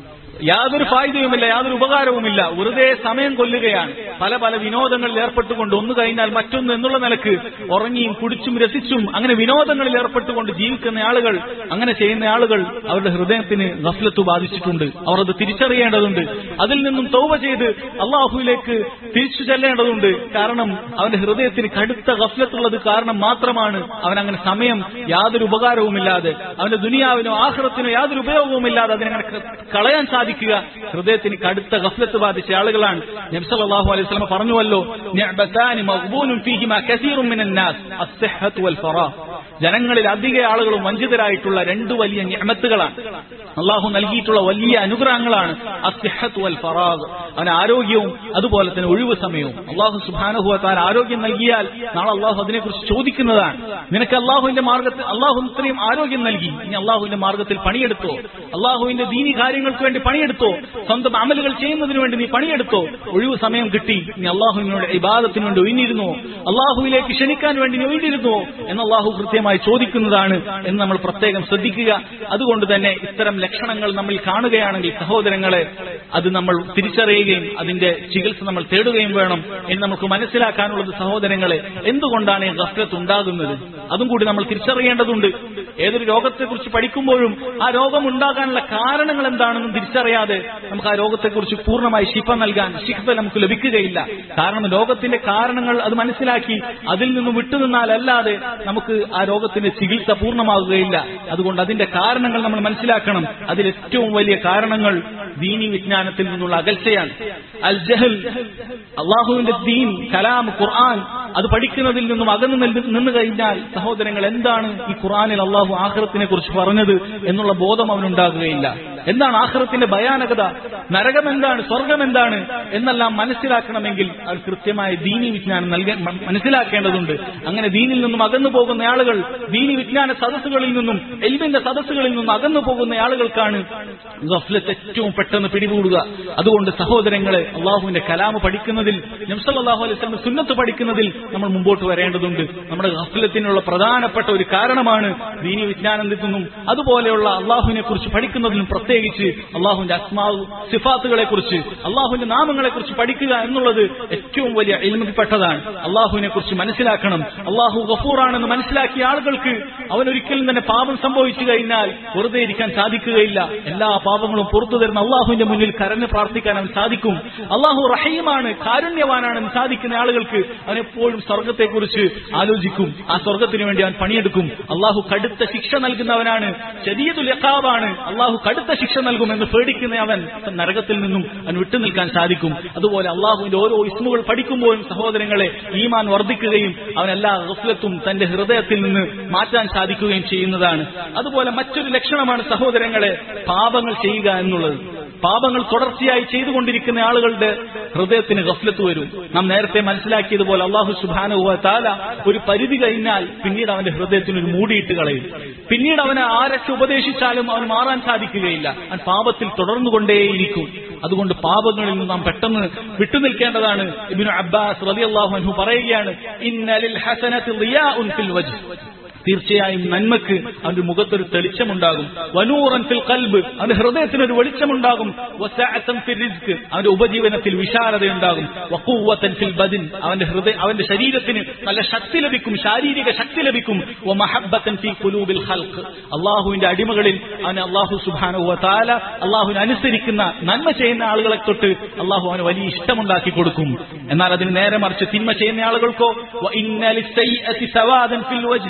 [SPEAKER 1] യാതൊരു ഫായ്ദയുമില്ല യാതൊരു ഉപകാരവുമില്ല വെറുതെ സമയം കൊല്ലുകയാണ് പല പല വിനോദങ്ങളിൽ ഏർപ്പെട്ടുകൊണ്ട് ഒന്ന് കഴിഞ്ഞാൽ മറ്റൊന്ന് എന്നുള്ള നിലക്ക് ഉറങ്ങിയും കുടിച്ചും രസിച്ചും അങ്ങനെ വിനോദങ്ങളിൽ ഏർപ്പെട്ടുകൊണ്ട് ജീവിക്കുന്ന ആളുകൾ അങ്ങനെ ചെയ്യുന്ന ആളുകൾ അവരുടെ ഹൃദയത്തിന് ഗഫ്ലത്ത് ബാധിച്ചിട്ടുണ്ട് അവർ അത് തിരിച്ചറിയേണ്ടതുണ്ട് അതിൽ നിന്നും തൗവ ചെയ്ത് അള്ളാഹുവിലേക്ക് തിരിച്ചു ചെല്ലേണ്ടതുണ്ട് കാരണം അവന്റെ ഹൃദയത്തിന് കടുത്ത ഗഫ്ലത്തുള്ളത് കാരണം മാത്രമാണ് അവൻ അങ്ങനെ സമയം യാതൊരു ഉപകാരവുമില്ലാതെ അവന്റെ ദുനിയാവിനോ ആഹ്റത്തിനോ യാതൊരു ഉപയോഗവുമില്ലാതെ അതിനങ്ങനെ ക- കളയാൻ സാധിക്കുക ഹൃദയത്തിന് കടുത്ത ഗഫ്ലത്ത് ബാധിച്ച ആളുകളാണ് നബ്സല്ലാഹു അലൈഹി സ്വലമ പറഞ്ഞുവല്ലോ "നിഅ്മതാനി മഗ്ബൂനുൻ ഫീഹിമാ കസീറുൻ മിനൻ നാസ് അസ്സഹ്ഹത്തു വൽ ഫറാ." ജനങ്ങളിൽ അധിക ആളുകളും വഞ്ചിതരായിട്ടുള്ള രണ്ട് വലിയ ഞമത്തുകളാണ് അള്ളാഹു നൽകിയിട്ടുള്ള വലിയ അനുഗ്രഹങ്ങളാണ് അസ്സഹ്ഹത്തു വൽ ഫറാഗ് അവന് ആരോഗ്യവും അതുപോലെ തന്നെ ഒഴിവ് സമയവും അള്ളാഹു സുബാനുഹുവ താൻ ആരോഗ്യം നൽകിയാൽ നാളെ അള്ളാഹു അതിനെക്കുറിച്ച് ചോദിക്കുന്നതാണ് നിനക്ക് അള്ളാഹുവിന്റെ മാർഗത്തിൽ അള്ളാഹു ഇത്രയും ആരോഗ്യം നൽകി ഇനി അള്ളാഹുവിന്റെ മാർഗത്തിൽ പണിയെടുത്തോ അള്ളാഹുവിന്റെ ദീനി കാര്യങ്ങൾക്ക് വേണ്ടി പണിയെടുത്തോ സ്വന്തം അമലുകൾ ചെയ്യുന്നതിന് വേണ്ടി നീ പണിയെടുത്തോ ഒഴിവ് സമയം കിട്ടി നീ അള്ളാഹുവിനോട് ഇബാദത്തിന് വേണ്ടി ഒഴിഞ്ഞിരുന്നോ അള്ളാഹുവിലേക്ക് ക്ഷണിക്കാൻ വേണ്ടി നീ ഒഴിഞ്ഞിരുന്നോ എന്ന് അള്ളാഹു കൃത്യമായി ചോദിക്കുന്നതാണ് എന്ന് നമ്മൾ പ്രത്യേകം ശ്രദ്ധിക്കുക അതുകൊണ്ട് തന്നെ ഇത്തരം ലക്ഷണങ്ങൾ നമ്മൾ കാണുകയാണെങ്കിൽ സഹോദരങ്ങളെ അത് നമ്മൾ തിരിച്ചറിയുകയും അതിന്റെ ചികിത്സ നമ്മൾ തേടുകയും വേണം എന്ന് നമുക്ക് മനസ്സിലാക്കാനുള്ളത് സഹോദരങ്ങളെ എന്തുകൊണ്ടാണ് ഈ ഗഫ്ലത്ത് ഉണ്ടാകുന്നത് അതും കൂടി നമ്മൾ തിരിച്ചറിയേണ്ടതുണ്ട് ഏതൊരു രോഗത്തെക്കുറിച്ച് പഠിക്കുമ്പോഴും ആ രോഗം ഉണ്ടാകാനുള്ള കാരണങ്ങൾ എന്താണെന്നും തിരിച്ചറിയാതെ നമുക്ക് ആ രോഗത്തെക്കുറിച്ച് പൂർണ്ണമായി ശിഫ നൽകാൻ ശിഫ നമുക്ക് ലഭിക്കുകയില്ല കാരണം രോഗത്തിന്റെ കാരണങ്ങൾ അത് മനസ്സിലാക്കി അതിൽ നിന്നും വിട്ടുനിന്നാലല്ലാതെ നമുക്ക് ആ രോഗത്തിന്റെ ചികിത്സ പൂർണ്ണമാകുകയില്ല അതുകൊണ്ട് അതിന്റെ കാരണങ്ങൾ നമ്മൾ മനസ്സിലാക്കണം അതിൽ ഏറ്റവും വലിയ കാരണങ്ങൾ ദീനി വിജ്ഞാനത്തിൽ നിന്നുള്ള അകൽച്ചയാണ് അൽ ജഹൽ അള്ളാഹുവിന്റെ ദീൻ കലാം ഖുർആൻ അത് പഠിക്കുന്നതിൽ നിന്നും അകന്നു നിൽ- നിന്ന് കഴിഞ്ഞാൽ സഹോദരങ്ങൾ എന്താണ് ഈ ഖുർആനിൽ അള്ളാഹു ആഹ്റത്തിനെ കുറിച്ച് പറഞ്ഞത് എന്നുള്ള ബോധം അവനുണ്ടാകുകയില്ല എന്താണ് ആഹ്റത്തിന്റെ ഭയാനകത നരകം എന്താണ് സ്വർഗം എന്താണ് എന്നെല്ലാം മനസ്സിലാക്കണമെങ്കിൽ അത് കൃത്യമായ ദീനി വിജ്ഞാനം നൽകാൻ മ- മനസ്സിലാക്കേണ്ടതുണ്ട് അങ്ങനെ ദീനിൽ നിന്നും അകന്നു പോകുന്ന ആളുകൾ ദീനി വിജ്ഞാന സദസ്സുകളിൽ നിന്നും എൽമിന്റെ സദസ്സുകളിൽ നിന്നും അകന്നു പോകുന്ന ആളുകൾക്കാണ് ഗഫ്ലത്ത് ഏറ്റവും പെട്ടെന്ന് പിടികൂടുക അതുകൊണ്ട് സഹോദരങ്ങളെ അള്ളാഹുവിന്റെ കലാമ് പഠിക്കുന്നതിൽ നംസല്ലാഹു അലൈഹി സ്വലം സുന്നത്ത് പഠിക്കുന്നതിൽ നമ്മൾ മുമ്പോട്ട് വരേണ്ടതുണ്ട് നമ്മുടെ ഗഫ്ലത്തിനുള്ള പ്രധാനപ്പെട്ട ഒരു കാരണമാണ് ദീനി വിജ്ഞാനത്തിൽ നിന്നും അതുപോലെയുള്ള അള്ളാഹുവിനെ കുറിച്ച് പഠിക്കുന്നതിലും പ്രത്യേകിച്ച് അള്ളാഹുവിന്റെ അസ്മാവ് സിഫാത്തുകളെ കുറിച്ച് അള്ളാഹുവിന്റെ നാമങ്ങളെ കുറിച്ച് പഠിക്കുക എന്നുള്ളത് ഏറ്റവും വലിയ എൽമിൽപ്പെട്ടതാണ് അള്ളാഹുവിനെ കുറിച്ച് മനസ്സിലാക്കണം അള്ളാഹു ഗഫൂറാണെന്ന് മനസ്സിലാക്കിയ ആളുകൾക്ക് അവൻ ഒരിക്കലും തന്നെ പാപം സംഭവിച്ചു കഴിഞ്ഞാൽ വെറുതെ ഇരിക്കാൻ സാധിക്കുകയില്ല എല്ലാ പാപങ്ങളും പുറത്തു തരുന്ന അള്ളാഹുവിന്റെ മുന്നിൽ കരഞ്ഞ് പ്രാർത്ഥിക്കാൻ അവൻ സാധിക്കും അള്ളാഹു റഹീമാണ് കാരുണ്യവാനാണെന്ന് സാധിക്കുന്ന ആളുകൾക്ക് അവൻ എപ്പോഴും സ്വർഗത്തെക്കുറിച്ച് ആലോചിക്കും ആ സ്വർഗത്തിന് വേണ്ടി അവൻ പണിയെടുക്കും അള്ളാഹു കടുത്ത ശിക്ഷ നൽകുന്നവനാണ് ശരീരത്തുൽ യക്കാബാണ് അള്ളാഹു കടുത്ത ശിക്ഷ നൽകുമെന്ന് പേടിക്കുന്ന അവൻ നരകത്തിൽ നിന്നും അവൻ വിട്ടുനിൽക്കാൻ സാധിക്കും അതുപോലെ അള്ളാഹുവിന്റെ ഓരോ ഇസ്മുകൾ പഠിക്കുമ്പോഴും സഹോദരങ്ങളെ ഈമാൻ വർദ്ധിക്കുകയും അവൻ എല്ലാ ഗഫ്ലത്തും തന്റെ ഹൃദയത്തിൽ നിന്ന് മാറ്റാൻ സാധിക്കുകയും ചെയ്യുന്നതാണ് അതുപോലെ മറ്റൊരു ലക്ഷണമാണ് സഹോദരങ്ങളെ പാപങ്ങൾ ചെയ്യുക എന്നുള്ളത് പാപങ്ങൾ തുടർച്ചയായി ചെയ്തുകൊണ്ടിരിക്കുന്ന ആളുകളുടെ ഹൃദയത്തിന് ഗഫ്ലത്ത് വരും നാം നേരത്തെ മനസ്സിലാക്കിയതുപോലെ അള്ളാഹു സുബാനുവ താല ഒരു പരിധി കഴിഞ്ഞാൽ പിന്നീട് അവന്റെ ഹൃദയത്തിന് ഒരു മൂടിയിട്ട് കളയും പിന്നീട് അവനെ ആരൊക്കെ ഉപദേശിച്ചാലും അവന് മാറാൻ സാധിക്കുകയില്ല അവൻ പാപത്തിൽ തുടർന്നുകൊണ്ടേയിരിക്കും അതുകൊണ്ട് പാപങ്ങളിൽ നിന്ന് നാം പെട്ടെന്ന് വിട്ടുനിൽക്കേണ്ടതാണ് ഇബിനു അബ്ബാസ് റളിയല്ലാഹു അൻഹു പറയുകയാണ് ഇന്നലിൽ ഹസനത്തിൽ റിയാഉൻ ഫിൽ വജ്ഹ് തീർച്ചയായും നന്മക്ക് അവന്റെ മുഖത്തൊരു തെളിച്ചമുണ്ടാകും വനൂറൻ ഫിൽ കൽബ് അവന്റെ ഹൃദയത്തിന് ഒരു വെളിച്ചമുണ്ടാകും വസഅത്തൻ ഫിൽ റിസ്ക് അവന്റെ ഉപജീവനത്തിൽ വിശാലതയുണ്ടാകും വഖുവ്വത്തൻ ഫിൽ ബദൻ അവന്റെ ഹൃദയ അവന്റെ ശരീരത്തിന് നല്ല ശക്തി ലഭിക്കും ശാരീരിക ശക്തി ലഭിക്കും വമഹബ്ബത്തൻ ഫീ ഖുലൂബിൽ ഖൽഖ് അള്ളാഹുവിന്റെ അടിമകളിൽ അവന് അള്ളാഹു സുബ്ഹാനഹു വ തആല അള്ളാഹുവിനെ അനുസരിക്കുന്ന നന്മ ചെയ്യുന്ന ആളുകളെ തൊട്ട് അള്ളാഹു അവന് വലിയ ഇഷ്ടമുണ്ടാക്കി കൊടുക്കും എന്നാൽ അതിന് നേരെ മറിച്ച് തിന്മ ചെയ്യുന്ന ആളുകൾക്കോ വ ഇന്ന ലിസ്സയ്യഅതി സവാദൻ ഫിൽ വജ്ഹ്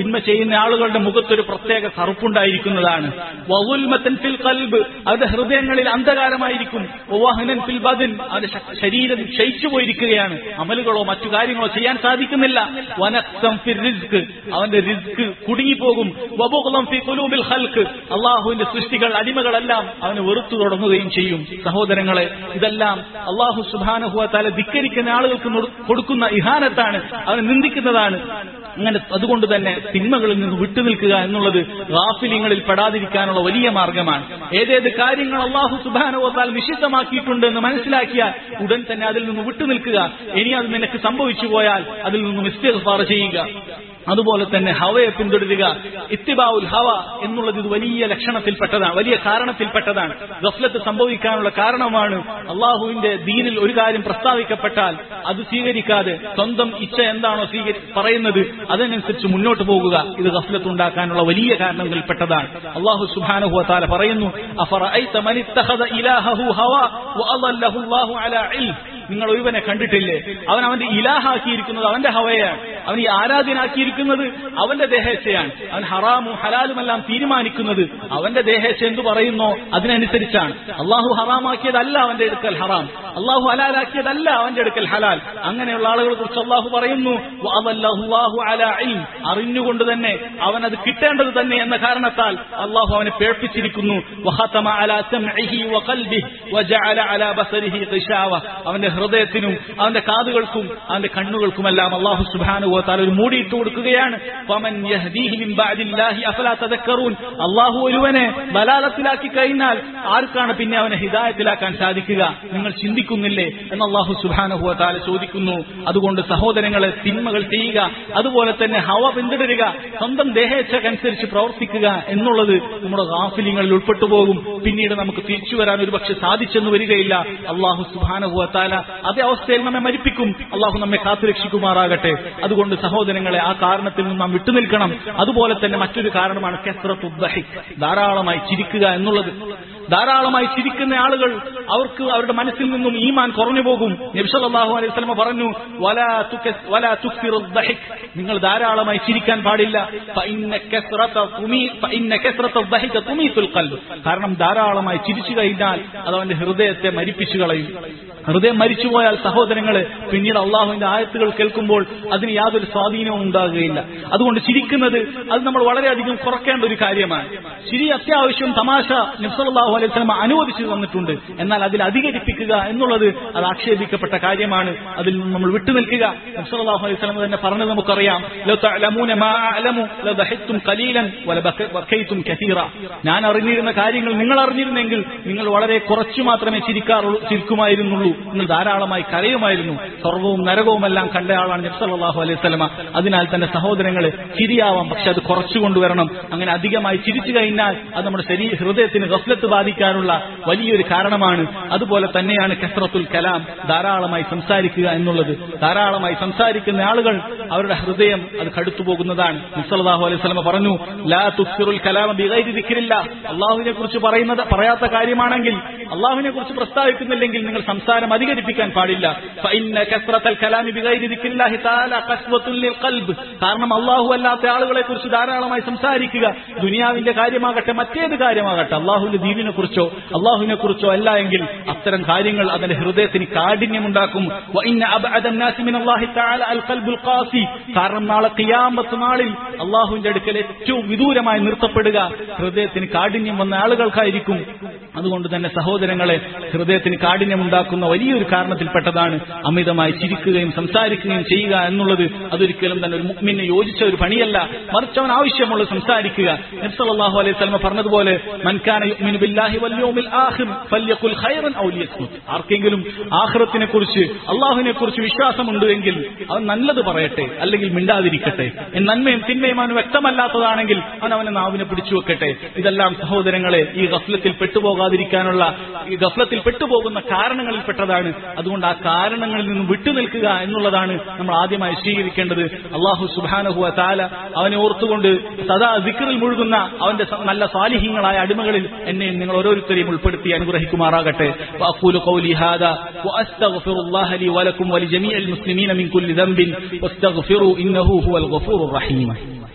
[SPEAKER 1] തിന്മ ചെയ്യുന്ന ആളുകളുടെ മുഖത്തൊരു പ്രത്യേക കറുപ്പുണ്ടായിരിക്കുന്നതാണ് വവുൽമത്തൻ ഫിൽ കൽബ് അവരുടെ ഹൃദയങ്ങളിൽ അന്ധകാരമായിരിക്കും വവഹനൻ ഫിൽ ബദൻ അവന്റെ ശ- ശരീരം ക്ഷയിച്ചു പോയിരിക്കുകയാണ് അമലുകളോ മറ്റു കാര്യങ്ങളോ ചെയ്യാൻ സാധിക്കുന്നില്ല വനക്സം ഫിൽ റിസ്ക് അവന്റെ റിസ്ക് കുടുങ്ങിപ്പോകും വബുഗ്ളം ഫി ഖുലൂബിൽ ഖൽഖ് അള്ളാഹുവിന്റെ സൃഷ്ടികൾ അടിമകളെല്ലാം അവന് വെറുത്തു തുടങ്ങുകയും ചെയ്യും സഹോദരങ്ങളെ ഇതെല്ലാം അള്ളാഹു സുബാനഹുവ താല ധിക്കരിക്കുന്ന ആളുകൾക്ക് നൊടു- കൊടുക്കുന്ന ഇഹാനത്താണ് അവനെ നിന്ദിക്കുന്നതാണ് അങ്ങനെ അതുകൊണ്ട് തന്നെ തിന്മകളിൽ നിന്ന് വിട്ടുനിൽക്കുക എന്നുള്ളത് ഗാഫിലിങ്ങളിൽ പെടാതിരിക്കാനുള്ള വലിയ മാർഗമാണ് ഏതേത് കാര്യങ്ങൾ അള്ളാഹു സുബാനുവത്താൽ നിഷിദ്ധമാക്കിയിട്ടുണ്ട് എന്ന് മനസ്സിലാക്കിയാൽ ഉടൻ തന്നെ അതിൽ നിന്ന് വിട്ടുനിൽക്കുക ഇനി അത് നിനക്ക് സംഭവിച്ചു പോയാൽ അതിൽ നിന്നും ഇസ്തിഗ്ഫാർ ചെയ്യുക അതുപോലെ തന്നെ ഹവയെ പിന്തുടരുക ഇത്തിബാവുൽ ഹവ എന്നുള്ളത് ഇത് വലിയ ലക്ഷണത്തിൽപ്പെട്ടതാണ് വലിയ കാരണത്തിൽപ്പെട്ടതാണ് ഗഫ്ലത്ത് സംഭവിക്കാനുള്ള കാരണമാണ് അള്ളാഹുവിന്റെ ദീനിൽ ഒരു കാര്യം പ്രസ്താവിക്കപ്പെട്ടാൽ അത് സ്വീകരിക്കാതെ സ്വന്തം ഇച്ഛ എന്താണോ സ്വീകരി പറയുന്നത് അതിനനുസരിച്ച് മുന്നോട്ട് പോകുക ഇത് ഗഫ്ലത്ത് ഉണ്ടാക്കാനുള്ള വലിയ കാരണങ്ങളിൽപ്പെട്ടതാണ് അള്ളാഹു സുബാനഹു താല പറയുന്നു "അഫറഅയ്ത മൻ ഇത്തഖദ ഇലാഹഹു ഹവാ വഅളല്ലഹു അല്ലാഹു അലാ ഇൽം." നിങ്ങൾ ഒരുവനെ കണ്ടിട്ടില്ലേ അവൻ അവന്റെ ഇലാഹാക്കിയിരിക്കുന്നത് അവന്റെ ഹവയാണ് അവൻ ഈ ആരാധ്യനാക്കിയിരിക്കുന്നത് അവന്റെ ദേഹേച്ഛയാണ് അവൻ ഹറാമും ഹലാലുമെല്ലാം തീരുമാനിക്കുന്നത് അവന്റെ ദേഹേച്ഛ എന്തു പറയുന്നോ അതിനനുസരിച്ചാണ് അള്ളാഹു ഹറാമാക്കിയതല്ല അവന്റെ അടുക്കൽ ഹറാം അള്ളാഹു ഹലാലാക്കിയതല്ല അവന്റെ അടുക്കൽ ഹലാൽ അങ്ങനെയുള്ള ആളുകളെ കുറിച്ച് അള്ളാഹു പറയുന്നു "വഅദല്ലഹുല്ലാഹു അലാ ഇൽം." അറിഞ്ഞുകൊണ്ട് തന്നെ അവൻ അത് കിട്ടേണ്ടത് തന്നെ എന്ന കാരണത്താൽ അള്ളാഹു അവനെ പേർപ്പിച്ചിരിക്കുന്നു വഖതമ അലാ സമഇഹി വഖൽബിഹി വജഅല അലാ ബസരിഹി ഖിശാവ അവന്റെ ഹൃദയത്തിനും അവന്റെ കാതുകൾക്കും അവന്റെ കണ്ണുകൾക്കുമെല്ലാം അള്ളാഹു സുബ്ഹാനഹു വ തആല ഒരു മൂടിയിട്ട് കൊടുക്കുകയാണ് ഫമൻ യഹ്ദീഹി മിൻ ബഅദില്ലാഹി അഫലാ തദക്കറൂൻ അള്ളാഹു ഒരുവനെ ബലാലത്തിലാക്കി കഴിഞ്ഞാൽ ആർക്കാണ് പിന്നെ അവനെ ഹിദായത്തിലാക്കാൻ സാധിക്കുക നിങ്ങൾ ചിന്തിക്കുന്നില്ലേ എന്ന് അള്ളാഹു സുബ്ഹാനഹു വ തആല ചോദിക്കുന്നു അതുകൊണ്ട് സഹോദരങ്ങളെ തിന്മകൾ ചെയ്യുക അതുപോലെ തന്നെ ഹവ പിന്തുടരുക സ്വന്തം ദേഹേച്ഛക്കനുസരിച്ച് പ്രവർത്തിക്കുക എന്നുള്ളത് നമ്മുടെ ഗാഫിലിങ്ങളിൽ ഉൾപ്പെട്ടു പോകും പിന്നീട് നമുക്ക് തിരിച്ചു വരാൻ ഒരുപക്ഷെ സാധിച്ചെന്ന് വരികയില്ല അള്ളാഹു സുബ്ഹാനഹു വ തആല അതേ അവസ്ഥയിൽ നമ്മെ മരിപ്പിക്കും അള്ളാഹു നമ്മെ കാത്തുരക്ഷിക്കുമാറാകട്ടെ അതുകൊണ്ട് സഹോദരങ്ങളെ ആ കാരണത്തിൽ നിന്ന് നാം വിട്ടുനിൽക്കണം അതുപോലെ തന്നെ മറ്റൊരു കാരണമാണ് കെസ്രത്തു ദഹിക് ധാരാളമായി ചിരിക്കുക എന്നുള്ളത് ധാരാളമായി ചിരിക്കുന്ന ആളുകൾ അവർക്ക് അവരുടെ മനസ്സിൽ നിന്നും ഈമാൻ കുറഞ്ഞു പോകും നബ്സല്ലാഹു അലൈഹി സ്വലമ പറഞ്ഞു "വലാ തുകസ്- വലാ തുക്സിറു ദഹിക്." നിങ്ങൾ ധാരാളമായി ചിരിക്കാൻ പാടില്ല ഫഇന്ന കസ്റത തുമീ- ഫഇന്ന കസ്റത ദഹിക തുമീത്തുൽ ഖൽബ്. കാരണം ധാരാളമായി ചിരിച്ചു കഴിഞ്ഞാൽ അത് അവന്റെ ഹൃദയത്തെ മരിപ്പിച്ചു കളയും ഹൃദയം മരിച്ചുപോയാൽ സഹോദരങ്ങളെ പിന്നീട് അള്ളാഹുവിന്റെ ആയത്തുകൾ കേൾക്കുമ്പോൾ അതിന് യാതൊരു സ്വാധീനവും ഉണ്ടാകുകയില്ല അതുകൊണ്ട് ചിരിക്കുന്നത് അത് നമ്മൾ വളരെയധികം കുറയ്ക്കേണ്ട ഒരു കാര്യമാണ് ചിരി അത്യാവശ്യം തമാശ നിസ്സലാഹു അലൈഹി സ്വലമ അനുവദിച്ചു തന്നിട്ടുണ്ട് എന്നാൽ അതിൽ അധികരിപ്പിക്കുക എന്നുള്ളത് അത് ആക്ഷേപിക്കപ്പെട്ട കാര്യമാണ് അതിൽ നിന്ന് നമ്മൾ വിട്ടുനിൽക്കുക നിസ്സലാഹു അലൈഹി സ്വലമ തന്നെ പറഞ്ഞത് നമുക്കറിയാം "ലൗ തഅലമൂന മാ അഅലമു ലദഹിത്തും ഖലീലൻ വലബക- ബക്കൈത്തും കസീറ." ഞാൻ അറിഞ്ഞിരുന്ന കാര്യങ്ങൾ നിങ്ങൾ അറിഞ്ഞിരുന്നെങ്കിൽ നിങ്ങൾ വളരെ കുറച്ചു മാത്രമേ ചിരിക്കാറുള്ളൂ ചിരിക്കുമായിരുന്നുള്ളൂ നിങ്ങൾ ധാരാളമായി കരയുമായിരുന്നു സ്വർഗവും നരകവുമെല്ലാം കണ്ടയാളാണ് നബ്സല്ലാഹു അലൈഹി സ്വലമ അതിനാൽ തന്നെ സഹോദരങ്ങളെ ചിരിയാവാം പക്ഷെ അത് കുറച്ചു കൊണ്ടുവരണം അങ്ങനെ അധികമായി ചിരിച്ചു കഴിഞ്ഞാൽ അത് നമ്മുടെ ശരീര ഹൃദയത്തിന് ഗഫ്ലത്ത് ബാധിക്കാനുള്ള വലിയൊരു കാരണമാണ് അതുപോലെ തന്നെയാണ് കസ്രത്തുൽ കലാം ധാരാളമായി സംസാരിക്കുക എന്നുള്ളത് ധാരാളമായി സംസാരിക്കുന്ന ആളുകൾ അവരുടെ ഹൃദയം അത് കടുത്തു പോകുന്നതാണ് നബ്സല്ലാഹു അലൈഹി സ്വലമ പറഞ്ഞു ലാ തുക്സിറുൽ കലാമ ബിഗൈരി ദിക്രില്ല അള്ളാഹുവിനെ കുറിച്ച് പറയുന്നത് പറയാത്ത കാര്യമാണെങ്കിൽ അള്ളാഹുവിനെ കുറിച്ച് പ്രസ്താവിക്കുന്നില്ലെങ്കിൽ നിങ്ങൾ സംസാരം അധികരിപ്പിക്കാൻ പാടില്ല ഫഇന്ന കസ്റത്തൽ കലാമി ബിഗൈരി ദിക്രില്ലാഹി തആല ഖസ്വത്തുൽ ലിൽ ഖൽബ് കാരണം അള്ളാഹു അല്ലാത്ത ആളുകളെ കുറിച്ച് ധാരാളമായി സംസാരിക്കുക ദുനിയാവിന്റെ കാര്യമാകട്ടെ മറ്റേത് കാര്യമാകട്ടെ അള്ളാഹുവിന്റെ ദീനിനെ കുറിച്ചോ അള്ളാഹുവിനെ കുറിച്ചോ അല്ല എങ്കിൽ അത്തരം കാര്യങ്ങൾ അതിന്റെ ഹൃദയത്തിന് കാഠിന്യമുണ്ടാക്കും വഇന്ന അബ്അദ الناس من الله تعالى القلب القاسي കാരണം നാളെ ഖിയാമത്ത് നാളിൽ അള്ളാഹുവിന്റെ അടുക്കൽ ഏറ്റവും വിദൂരമായി നിർത്തപ്പെടുക ഹൃദയത്തിന് കാഠിന്യം വന്ന ആളുകൾക്കായിരിക്കും അതുകൊണ്ട് തന്നെ സഹോദരങ്ങളെ ഹൃദയത്തിന് കാഠിന്യം ഉണ്ടാക്കുന്ന വലിയൊരു കാരണത്തിൽപ്പെട്ടതാണ് അമിതമായി ചിരിക്കുകയും സംസാരിക്കുകയും ചെയ്യുക എന്നുള്ളത് അതൊരിക്കലും തന്നെ ഒരു മുക്മിന് യോജിച്ച ഒരു പണിയല്ല മറിച്ച് അവൻ ആവശ്യമുള്ളത് സംസാരിക്കുക നബ്സല്ലാഹു അലൈഹി സ്വലമ പറഞ്ഞതുപോലെ മൻകാന യുഅ്മിനു ബില്ലാഹി വൽ യൗമിൽ ആഖിർ ഫല്യഖുൽ ഖൈറൻ ഔ ലിയസ്മുത് ആർക്കെങ്കിലും ആഖിറത്തിനെ കുറിച്ച് അള്ളാഹുവിനെ കുറിച്ച് വിശ്വാസമുണ്ട് എങ്കിൽ അവൻ നല്ലത് പറയട്ടെ അല്ലെങ്കിൽ മിണ്ടാതിരിക്കട്ടെ എന്ന് നന്മയും തിന്മയും അവന് വ്യക്തമല്ലാത്തതാണെങ്കിൽ അവൻ അവനെ നാവിനെ പിടിച്ചു വെക്കട്ടെ ഇതെല്ലാം സഹോദരങ്ങളെ ഈ ഗഫ്ലത്തിൽ പെട്ടുപോകാതിരിക്കാനുള്ള ഈ ഗഫ്ലത്തിൽ പെട്ടുപോകുന്ന കാരണങ്ങളിൽ പെട്ടതാണ് അതുകൊണ്ട് ആ കാരണങ്ങളിൽ നിന്നും വിട്ടുനിൽക്കുക എന്നുള്ളതാണ് നമ്മൾ ആദ്യമായി സ്വീകരിക്കേണ്ടത് അള്ളാഹു സുബാനഹുവ താല അവനെ ഓർത്തുകൊണ്ട് സദാ ദിക്കറിൽ മുഴുകുന്ന അവന്റെ സ- നല്ല സാലിഹ്യങ്ങളായ അടിമകളിൽ എന്നെയും നിങ്ങൾ ഓരോരുത്തരെയും ഉൾപ്പെടുത്തി അനുഗ്രഹിക്കുമാറാകട്ടെ وأقول قولي هذا وأستغفر الله لي ولكم ولجميع المسلمين من كل ذنب واستغفروا إنه هو الغفور الرحيم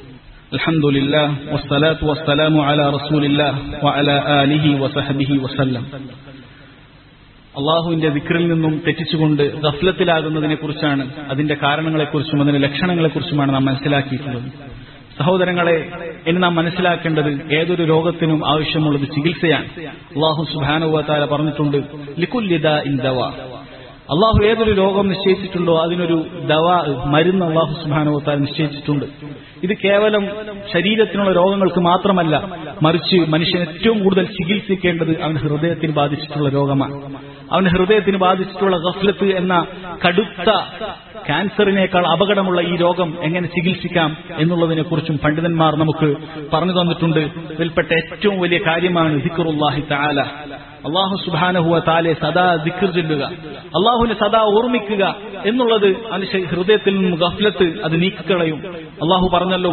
[SPEAKER 1] الحمد لله والصلاة والسلام على رسول الله وعلى آله وصحبه وسلم അള്ളാഹുവിന്റെ ദിക്റിൽ നിന്നും തെറ്റിച്ചുകൊണ്ട് ഗഫ്ലത്തിലാകുന്നതിനെ കുറിച്ചാണ് അതിന്റെ കാരണങ്ങളെക്കുറിച്ചും അതിന്റെ ലക്ഷണങ്ങളെക്കുറിച്ചുമാണ് നാം മനസ്സിലാക്കിയിട്ടുള്ളത് സഹോദരങ്ങളെ ഇനി നാം മനസ്സിലാക്കേണ്ടത് ഏതൊരു രോഗത്തിനും ആവശ്യമുള്ളത് ചികിത്സയാണ് അള്ളാഹു സുബാനുവത്താല പറഞ്ഞിട്ടുണ്ട് ലിക്കുല്യത ഇൻ ദവ അള്ളാഹു ഏതൊരു രോഗം നിശ്ചയിച്ചിട്ടുണ്ടോ അതിനൊരു ദവ മരുന്ന് അള്ളാഹു സുബാനുവത്താല നിശ്ചയിച്ചിട്ടുണ്ട് ഇത് കേവലം ശരീരത്തിനുള്ള രോഗങ്ങൾക്ക് മാത്രമല്ല മറിച്ച് മനുഷ്യൻ ഏറ്റവും കൂടുതൽ ചികിത്സിക്കേണ്ടത് അവന് ഹൃദയത്തിന് ബാധിച്ചിട്ടുള്ള രോഗമാണ് അവന് ഹൃദയത്തിന് ബാധിച്ചിട്ടുള്ള ഗഫ്ലത്ത് എന്ന കടുത്ത ക്യാൻസറിനേക്കാൾ അപകടമുള്ള ഈ രോഗം എങ്ങനെ ചികിത്സിക്കാം എന്നുള്ളതിനെ കുറിച്ചും പണ്ഡിതന്മാർ നമുക്ക് പറഞ്ഞു തന്നിട്ടുണ്ട് ഇതിൽപ്പെട്ട ഏറ്റവും വലിയ കാര്യമാണ് ദിക്കറുല്ലാഹി താല അള്ളാഹു സുബാനഹുവ താലെ സദാ ദിക്കർ ചൊല്ലുക അള്ളാഹുവിനെ സദാ ഓർമ്മിക്കുക എന്നുള്ളത് അവന്റെ ഹൃദയത്തിൽ നിന്നും ഗഫ്ലത്ത് അത് നീക്കിക്കളയും അള്ളാഹു പറഞ്ഞല്ലോ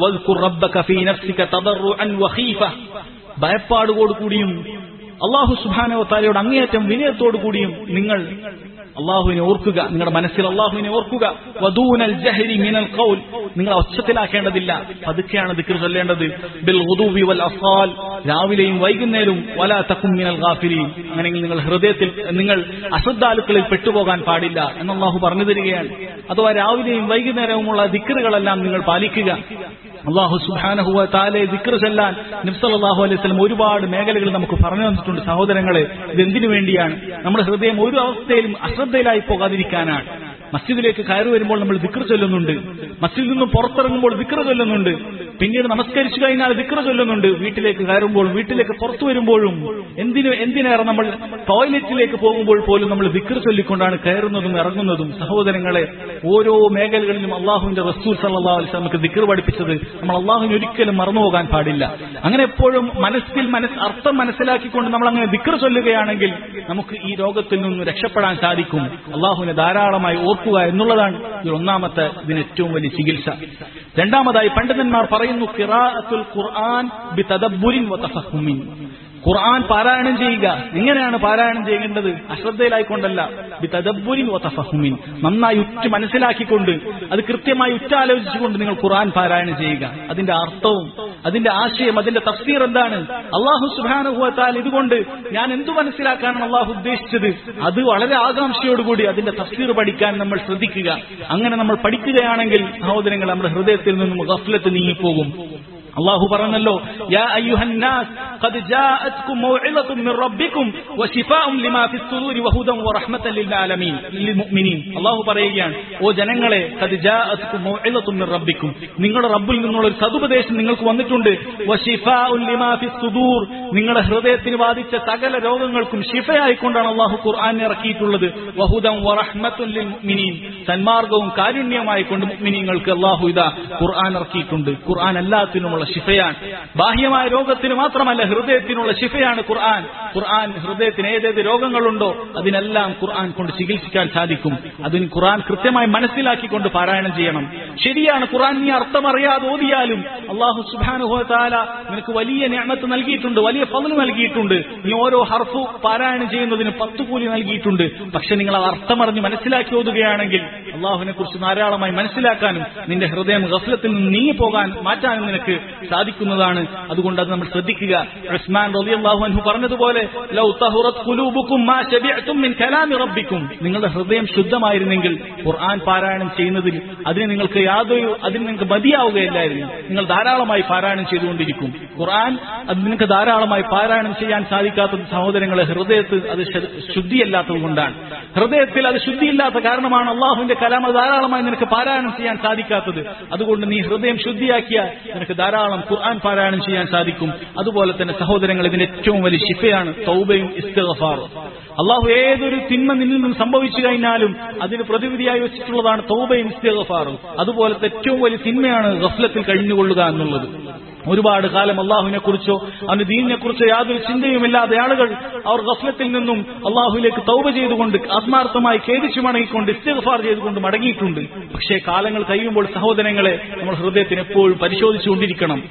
[SPEAKER 1] ഭയപ്പാടുകൂടിയും അള്ളാഹു സുബാനോ താലയോട് അങ്ങേയറ്റം വിനയത്തോടു കൂടിയും നിങ്ങൾ അള്ളാഹുവിനെ ഓർക്കുക നിങ്ങളുടെ മനസ്സിൽ അള്ളാഹുവിനെ ഓർക്കുക വധൂനൽ ജഹരി മിനൽ കൗൽ നിങ്ങൾ ഒച്ചത്തിലാക്കേണ്ടതില്ല പതുക്കെയാണ് ദിക്കർ ചൊല്ലേണ്ടത് ബിൽ ഉദൂബി വൽ അഫാൽ രാവിലെയും വൈകുന്നേരവും വല തക്കും മിനൽ ഗാഫിലിയും അങ്ങനെയെങ്കിൽ നിങ്ങൾ ഹൃദയത്തിൽ നിങ്ങൾ അശ്രദ്ധാലുക്കളിൽ പെട്ടുപോകാൻ പാടില്ല എന്ന് അള്ളാഹു പറഞ്ഞു തരികയാണ് അഥവാ രാവിലെയും വൈകുന്നേരവുമുള്ള ദിക്കറുകളെല്ലാം നിങ്ങൾ പാലിക്കുക അള്ളാഹു സുബാനഹുവ താലെ ദിക്ർ ചെല്ലാൻ നിഫ്സലാഹു അലൈഹി സ്വലം ഒരുപാട് മേഖലകൾ നമുക്ക് പറഞ്ഞു തന്നിട്ടുണ്ട് സഹോദരങ്ങളെ ഇതെന്തിനു വേണ്ടിയാണ് നമ്മുടെ ഹൃദയം ഒരു അവസ്ഥയിലും അശ്രദ്ധയിലായി പോകാതിരിക്കാനാണ് മസ്ജിദിലേക്ക് കയറി വരുമ്പോൾ നമ്മൾ ദിക്ർ ചൊല്ലുന്നുണ്ട് മസ്ജിദിൽ നിന്നും പുറത്തിറങ്ങുമ്പോൾ ദിക്ർ ചൊല്ലുന്നുണ്ട് പിന്നീട് നമസ്കരിച്ചു കഴിഞ്ഞാൽ ദിക്ർ ചൊല്ലുന്നുണ്ട് വീട്ടിലേക്ക് കയറുമ്പോഴും വീട്ടിലേക്ക് പുറത്തു വരുമ്പോഴും എന്തിനു എന്തിനേറെ നമ്മൾ ടോയ്ലറ്റിലേക്ക് പോകുമ്പോൾ പോലും നമ്മൾ ദിക്ർ ചൊല്ലിക്കൊണ്ടാണ് കയറുന്നതും ഇറങ്ങുന്നതും സഹോദരങ്ങളെ ഓരോ മേഖലകളിലും അള്ളാഹുവിന്റെ റസൂൽ സല്ലാ അലൈസ് നമുക്ക് ദിക്ർ പഠിപ്പിച്ചത് നമ്മൾ അള്ളാഹുവിന് ഒരിക്കലും മറന്നുപോകാൻ പാടില്ല അങ്ങനെ എപ്പോഴും മനസ്സിൽ മനസ്സ് അർത്ഥം മനസ്സിലാക്കിക്കൊണ്ട് നമ്മൾ അങ്ങനെ ദിക്ർ ചൊല്ലുകയാണെങ്കിൽ നമുക്ക് ഈ രോഗത്തിൽ നിന്ന് രക്ഷപ്പെടാൻ സാധിക്കും അള്ളാഹുവിനെ ധാരാളമായി ഓർക്കുക എന്നുള്ളതാണ് ഇതിൽ ഒന്നാമത്തെ ഇതിന് ഏറ്റവും വലിയ ചികിത്സ രണ്ടാമതായി പണ്ഡിതന്മാർ പറയുന്നു കിറാഅത്തുൽ ഖുർആൻ ബി തദബ്ബുരിൻ വ തഫഹുമിൻ ഖുർആൻ പാരായണം ചെയ്യുക എങ്ങനെയാണ് പാരായണം ചെയ്യേണ്ടത് അശ്രദ്ധയിലായിക്കൊണ്ടല്ല ബി തദബ്ബുരിൻ വ തഫഹുമിൻ നന്നായി ഉറ്റ് മനസ്സിലാക്കിക്കൊണ്ട് അത് കൃത്യമായി ഉറ്റാലോചിച്ചുകൊണ്ട് നിങ്ങൾ ഖുർആൻ പാരായണം ചെയ്യുക അതിന്റെ അർത്ഥവും അതിന്റെ ആശയം അതിന്റെ തഫ്സീർ എന്താണ് അള്ളാഹു സുബാനുഭവത്താൽ ഇതുകൊണ്ട് ഞാൻ എന്തു മനസ്സിലാക്കാനാണ് അള്ളാഹു ഉദ്ദേശിച്ചത് അത് വളരെ ആകാംക്ഷയോടുകൂടി അതിന്റെ തഫ്സീർ പഠിക്കാൻ നമ്മൾ ശ്രദ്ധിക്കുക അങ്ങനെ നമ്മൾ പഠിക്കുകയാണെങ്കിൽ സഹോദരങ്ങൾ നമ്മുടെ ഹൃദയത്തിൽ നിന്നും ഗഫ്ലത്ത് നീങ്ങിപ്പോകും അള്ളാഹു പറഞ്ഞല്ലോ യാ അയ്യുഹന്നാസ് ഖദ് ജാഅത്കും മൗഇദത്തും മിർ റബ്ബിക്കും വശിഫാഉം ലിമാ ഫിസ് സുദൂരി വഹുദൻ വറഹ്മത്തൻ ലിൽ ആലമീൻ ലിൽ മുഅ്മിനീൻ അള്ളാഹു പറയുകയാണ് ഓ ജനങ്ങളെ ഖദ് ജാഅത്കും മൗഇദത്തും മിർ റബ്ബിക്കും നിങ്ങളുടെ റബ്ബിൽ നിന്നുള്ള ഒരു സതുപദേശം നിങ്ങൾക്ക് വന്നിട്ടുണ്ട് വശിഫാഉൻ ലിമാ ഫിസ് സുദൂർ നിങ്ങളുടെ ഹൃദയത്തിന് ബാധിച്ച സകല രോഗങ്ങൾക്കും ശിഫയായിക്കൊണ്ടാണ് അള്ളാഹു ഖുർആൻ ഇറക്കിയിട്ടുള്ളത് വഹുദൻ വറഹ്മത്തുൻ ലിൽ മുഅ്മിനീൻ സന്മാർഗവും കാരുണ്യമായി കൊണ്ട് മുഅ്മിനീങ്ങൾക്ക് അള്ളാഹു ഇതാ ഖുർആൻ ഇറക്കിയിട്ടുണ്ട് ഖുർആൻ എല്ലാത്തിനുമുള്ള ശിഫയാണ് ബാഹ്യമായ രോഗത്തിന് മാത്രമല്ല ഹൃദയത്തിനുള്ള ശിഫയാണ് ഖുർആൻ ഖുർആൻ ഹൃദയത്തിന് ഏതേത് രോഗങ്ങളുണ്ടോ അതിനെല്ലാം ഖുർആൻ കൊണ്ട് ചികിത്സിക്കാൻ സാധിക്കും അതിന് ഖുർആൻ കൃത്യമായി മനസ്സിലാക്കിക്കൊണ്ട് പാരായണം ചെയ്യണം ശരിയാണ് ഖുർആൻ നീ അർത്ഥമറിയാതെ ഓതിയാലും അള്ളാഹു സുബാനുഹോതാല നിനക്ക് വലിയ ഞാമത്ത് നൽകിയിട്ടുണ്ട് വലിയ ഫലം നൽകിയിട്ടുണ്ട് നീ ഓരോ ഹർഫു പാരായണം ചെയ്യുന്നതിന് പത്ത് കൂലി നൽകിയിട്ടുണ്ട് പക്ഷെ നിങ്ങൾ അത് അർത്ഥമറിഞ്ഞ് മനസ്സിലാക്കി ഓതുകയാണെങ്കിൽ അള്ളാഹുവിനെ കുറിച്ച് ധാരാളമായി മനസ്സിലാക്കാനും നിന്റെ ഹൃദയം ഗഫലത്തിൽ നിന്ന് നീങ്ങിപ്പോകാൻ മാറ്റാനും നിനക്ക് സാധിക്കുന്നതാണ് അതുകൊണ്ട് അത് നമ്മൾ ശ്രദ്ധിക്കുക ഉസ്മാൻ റളിയല്ലാഹു അൻഹു പറഞ്ഞതുപോലെ ലൗ തഹുറത് ഖുലൂബുക്കും മാ ശബിഅതും മിൻ കലാമി റബ്ബിക്കും നിങ്ങളുടെ ഹൃദയം ശുദ്ധമായിരുന്നെങ്കിൽ ഖുർആൻ പാരായണം ചെയ്യുന്നതിൽ അതിന് നിങ്ങൾക്ക് യാതൊരു അതിന് നിങ്ങൾക്ക് മതിയാവുകയില്ലായിരുന്നു നിങ്ങൾ ധാരാളമായി പാരായണം ചെയ്തുകൊണ്ടിരിക്കും ഖുർആൻ അത് നിങ്ങൾക്ക് ധാരാളമായി പാരായണം ചെയ്യാൻ സാധിക്കാത്തത് സഹോദരങ്ങളെ ഹൃദയത്തിൽ അത് ശുദ്ധിയല്ലാത്തത് കൊണ്ടാണ് ഹൃദയത്തിൽ അത് ശുദ്ധിയില്ലാത്ത കാരണമാണ് അള്ളാഹുവിന്റെ കലാം അത് ധാരാളമായി നിനക്ക് പാരായണം ചെയ്യാൻ സാധിക്കാത്തത് അതുകൊണ്ട് നീ ഹൃദയം ശുദ്ധിയാക്കിയാൽ നിനക്ക് ധാരാളം ഖുർആൻ പാരായണം ചെയ്യാൻ സാധിക്കും അതുപോലെ തന്നെ സഹോദരങ്ങൾ ഇതിന്റെ ഏറ്റവും വലിയ ശിഫയാണ് തൗബയും ഇസ്തഗഫാറും അള്ളാഹു ഏതൊരു തിന്മ നിന്നിൽ നിന്നും സംഭവിച്ചു കഴിഞ്ഞാലും അതിന് പ്രതിവിധിയായി വെച്ചിട്ടുള്ളതാണ് തൗബയും ഇസ്തഗഫാറും അതുപോലത്തെ ഏറ്റവും വലിയ തിന്മയാണ് ഗഫ്ലത്തിൽ കഴിഞ്ഞുകൊള്ളുക എന്നുള്ളത് ഒരുപാട് കാലം അള്ളാഹുവിനെ കുറിച്ചോ അവന്റെ ദീനിനെ കുറിച്ചോ യാതൊരു ചിന്തയുമില്ലാതെ ആളുകൾ അവർ ഗഫലത്തിൽ നിന്നും അള്ളാഹുവിലേക്ക് തൗബ ചെയ്തുകൊണ്ട് ആത്മാർത്ഥമായി ഖേദിച്ചു മടങ്ങിക്കൊണ്ട് ഇസ്തിഗ്ഫാർ ചെയ്തുകൊണ്ട് മടങ്ങിയിട്ടുണ്ട് പക്ഷേ കാലങ്ങൾ കഴിയുമ്പോൾ സഹോദരങ്ങളെ നമ്മൾ ഹൃദയത്തിന് എപ്പോഴും പരിശോധിച്ചുകൊണ്ടിരിക്കണം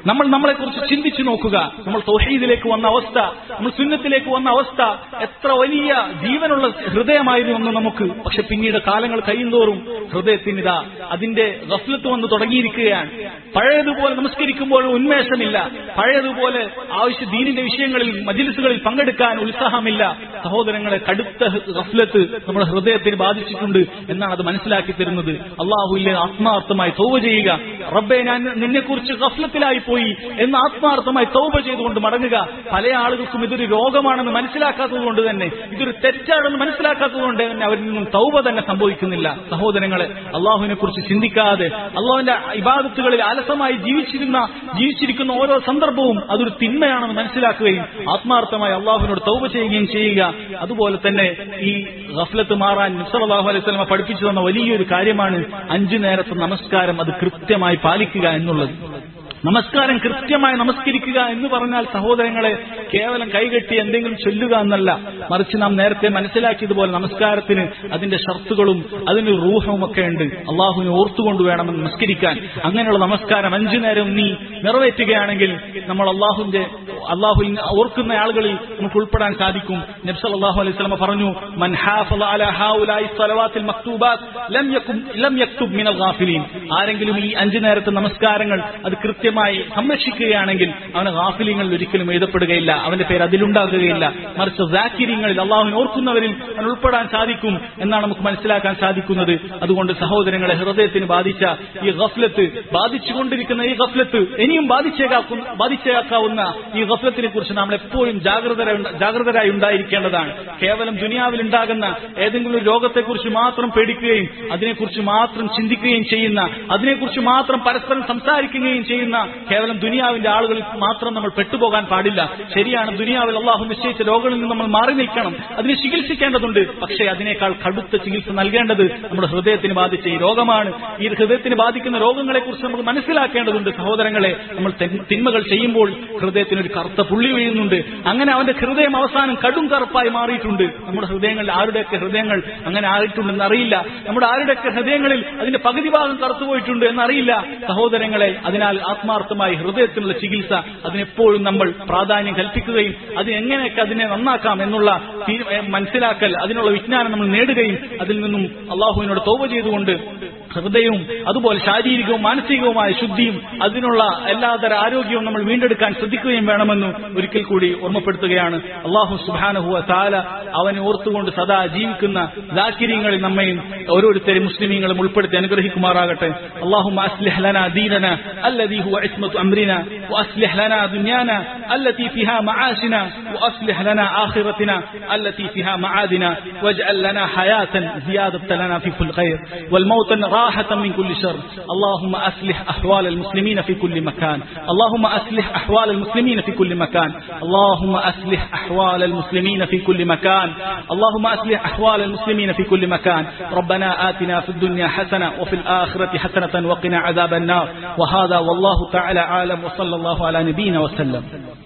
[SPEAKER 1] നമ്മൾ നമ്മളെക്കുറിച്ച് ചിന്തിച്ചു നോക്കുക നമ്മൾ തൗഹീദിലേക്ക് വന്ന അവസ്ഥ നമ്മൾ സുന്നത്തിലേക്ക് വന്ന അവസ്ഥ എത്ര വലിയ ജീവനുള്ള ഹൃദയമായിരുന്നു എന്ന് നമുക്ക് പക്ഷെ പിന്നീട് കാലങ്ങൾ കഴിയുന്തോറും ഹൃദയത്തിനിതാ അതിന്റെ ഗഫ്ലത്ത് വന്ന് തുടങ്ങിയിരിക്കുകയാണ് പഴയതുപോലെ നമസ്കരിക്കുമ്പോൾ ഉന്മേഷമില്ല പഴയതുപോലെ ആവശ്യ ദീനിന്റെ വിഷയങ്ങളിൽ മജിലിസുകളിൽ പങ്കെടുക്കാൻ ഉത്സാഹമില്ല സഹോദരങ്ങളെ കടുത്ത ഗഫ്ലത്ത് നമ്മുടെ ഹൃദയത്തിന് ബാധിച്ചിട്ടുണ്ട് എന്നാണ് അത് മനസ്സിലാക്കി തരുന്നത് അള്ളാഹുവിലെ ആത്മാർത്ഥമായി തൗബ ചെയ്യുക റബ്ബെ ഞാൻ നിന്നെക്കുറിച്ച് ഗഫ്ലത്തിലായി പോയി എന്ന് ആത്മാർത്ഥമായി തൗബ ചെയ്തുകൊണ്ട് മടങ്ങുക പല ആളുകൾക്കും ഇതൊരു രോഗമാണെന്ന് മനസ്സിലാക്കാത്തത് കൊണ്ട് തന്നെ ഇതൊരു തെറ്റാണെന്ന് മനസ്സിലാക്കാത്തത് കൊണ്ട് തന്നെ അവരിൽ നിന്നും തൗബ തന്നെ സംഭവിക്കുന്നില്ല സഹോദരങ്ങളെ അള്ളാഹുവിനെ കുറിച്ച് ചിന്തിക്കാതെ അള്ളാഹുവിന്റെ ഇബാദത്തുകളിൽ അലസമായി ജീവിച്ചിരുന്ന ജീവിച്ചിരിക്കുന്ന ഓരോ സന്ദർഭവും അതൊരു തിന്മയാണെന്ന് മനസ്സിലാക്കുകയും ആത്മാർത്ഥമായി അള്ളാഹുവിനോട് തൗബ ചെയ്യുകയും ചെയ്യുക അതുപോലെ തന്നെ ഈ ഗഫ്ലത്ത് മാറാൻ നിസ്സലാഹു അലൈഹി സ്വലമ പഠിപ്പിച്ചു തന്ന വലിയൊരു കാര്യമാണ് അഞ്ചു നേരത്തെ നമസ്കാരം അത് കൃത്യമായി പാലിക്കുക എന്നുള്ളത് നമസ്കാരം കൃത്യമായി നമസ്കരിക്കുക എന്ന് പറഞ്ഞാൽ സഹോദരങ്ങളെ കേവലം കൈകെട്ടി എന്തെങ്കിലും ചൊല്ലുക എന്നല്ല മറിച്ച് നാം നേരത്തെ മനസ്സിലാക്കിയതുപോലെ നമസ്കാരത്തിന് അതിന്റെ ഷർത്തുകളും അതിന് റൂഹവും ഒക്കെ ഉണ്ട് അള്ളാഹുവിനെ ഓർത്തുകൊണ്ട് വേണം നമസ്കരിക്കാൻ അങ്ങനെയുള്ള നമസ്കാരം അഞ്ചു നേരം നീ നിറവേറ്റുകയാണെങ്കിൽ നമ്മൾ അള്ളാഹുവിന്റെ അള്ളാഹു ഓർക്കുന്ന ആളുകളിൽ നമുക്ക് ഉൾപ്പെടാൻ സാധിക്കും നബ്സൽ അള്ളാഹു അലൈഹി സ്വലമ പറഞ്ഞു മൻ ഹാഫള അലാ ഹാഉലായി സ്വലവാത്തിൽ മക്തൂബാത്ത് ലം യകും ലം യക്തുബ് മിനൽ ഗാഫിലീൻ ആരെങ്കിലും ഈ അഞ്ചു നേരത്തെ നമസ്കാരങ്ങൾ അത് കൃത്യമായി സംരക്ഷിക്കുകയാണെങ്കിൽ അവന് ഗാഫിലിങ്ങളിൽ ഒരിക്കലും എഴുതപ്പെടുകയില്ല അവന്റെ പേര് അതിലുണ്ടാകുകയില്ല മറിച്ച് സാക്കിര്യങ്ങളിൽ അള്ളാഹുവിനെ ഓർക്കുന്നവരിൽ അവൻ ഉൾപ്പെടാൻ സാധിക്കും എന്നാണ് നമുക്ക് മനസ്സിലാക്കാൻ സാധിക്കുന്നത് അതുകൊണ്ട് സഹോദരങ്ങളെ ഹൃദയത്തിന് ബാധിച്ച ഈ ഗഫ്ലത്ത് ബാധിച്ചുകൊണ്ടിരിക്കുന്ന ഈ ഗഫ്ലത്ത് ഇനിയും ബാധിച്ചേക്കാക്കുന്ന ബാധിച്ചേക്കാവുന്ന ഈ ഗഫ്ലത്തിനെ കുറിച്ച് നമ്മൾ എപ്പോഴും ജാഗ്രത ജാഗ്രതരായി ഉണ്ടായിരിക്കേണ്ടതാണ് കേവലം ദുനിയാവിൽ ഉണ്ടാകുന്ന ഏതെങ്കിലും ഒരു രോഗത്തെക്കുറിച്ച് മാത്രം പേടിക്കുകയും അതിനെക്കുറിച്ച് മാത്രം ചിന്തിക്കുകയും ചെയ്യുന്ന അതിനെക്കുറിച്ച് മാത്രം പരസ്പരം സംസാരിക്കുകയും ചെയ്യുന്ന കേവലം ദുനിയാവിന്റെ ആളുകളിൽ മാത്രം നമ്മൾ പെട്ടുപോകാൻ പാടില്ല ശരിയാണ് ദുനിയാവിൽ അള്ളാഹു നിശ്ചയിച്ച രോഗങ്ങളിൽ നിന്ന് നമ്മൾ മാറി നിൽക്കണം അതിനെ ചികിത്സിക്കേണ്ടതുണ്ട് പക്ഷേ അതിനേക്കാൾ കടുത്ത ചികിത്സ നൽകേണ്ടത് നമ്മുടെ ഹൃദയത്തിന് ബാധിച്ച ഈ രോഗമാണ് ഈ ഹൃദയത്തിന് ബാധിക്കുന്ന രോഗങ്ങളെ കുറിച്ച് നമുക്ക് മനസ്സിലാക്കേണ്ടതുണ്ട് സഹോദരങ്ങളെ നമ്മൾ തിന്മകൾ ചെയ്യുമ്പോൾ ഹൃദയത്തിന് ഒരു കറുത്ത പുള്ളി വീഴുന്നുണ്ട് അങ്ങനെ അവന്റെ ഹൃദയം അവസാനം കടും കറുപ്പായി മാറിയിട്ടുണ്ട് നമ്മുടെ ഹൃദയങ്ങളിൽ ആരുടെയൊക്കെ ഹൃദയങ്ങൾ അങ്ങനെ ആയിട്ടുണ്ടെന്ന് അറിയില്ല നമ്മുടെ ആരുടെയൊക്കെ ഹൃദയങ്ങളിൽ അതിന്റെ പകുതി ഭാഗം കറുത്തുപോയിട്ടുണ്ട് എന്നറിയില്ല സഹോദരങ്ങളെ അതിനാൽ ആത്മാർത്ഥമായി ഹൃദയത്തിനുള്ള ചികിത്സ അതിനെപ്പോഴും നമ്മൾ പ്രാധാന്യം കൽപ്പിക്കുകയും അത് എങ്ങനെയൊക്കെ അതിനെ നന്നാക്കാം എന്നുള്ള മനസ്സിലാക്കൽ അതിനുള്ള വിജ്ഞാനം നമ്മൾ നേടുകയും അതിൽ നിന്നും അള്ളാഹുവിനോട് തോവ ചെയ്തുകൊണ്ട് ഹൃദയവും അതുപോലെ ശാരീരികവും മാനസികവുമായ ശുദ്ധിയും അതിനുള്ള എല്ലാതര ആരോഗ്യവും നമ്മൾ വീണ്ടെടുക്കാൻ ശ്രദ്ധിക്കുകയും വേണമെന്ന് ഒരിക്കൽ കൂടി ഓർമ്മപ്പെടുത്തുകയാണ് അള്ളാഹു സുബാനഹുവ താല അവനെ ഓർത്തുകൊണ്ട് സദാ ജീവിക്കുന്ന ദാക്കിര്യങ്ങളിൽ നമ്മയും ഓരോരുത്തരും മുസ്ലിമീങ്ങളും ഉൾപ്പെടുത്തി അനുഗ്രഹിക്കുമാറാകട്ടെ അള്ളാഹു ديننا الذي هو عصمة أمرنا وأصلح لنا دنيانا التي فيها معاشنا وأصلح لنا آخرتنا التي فيها معادنا واجعل لنا حياة زيادة لنا في كل خير والموت راحة من كل شر اللهم أصلح أحوال المسلمين في كل مكان اللهم أصلح أحوال المسلمين في كل مكان اللهم أصلح أحوال المسلمين في كل مكان اللهم أصلح أحوال المسلمين في كل مكان ربنا آتنا في الدنيا حسنة وفي الآخرة حسنة وقنا عذاب النار وهذا والله تعالى عالم وصلى الله على نبينا وسلم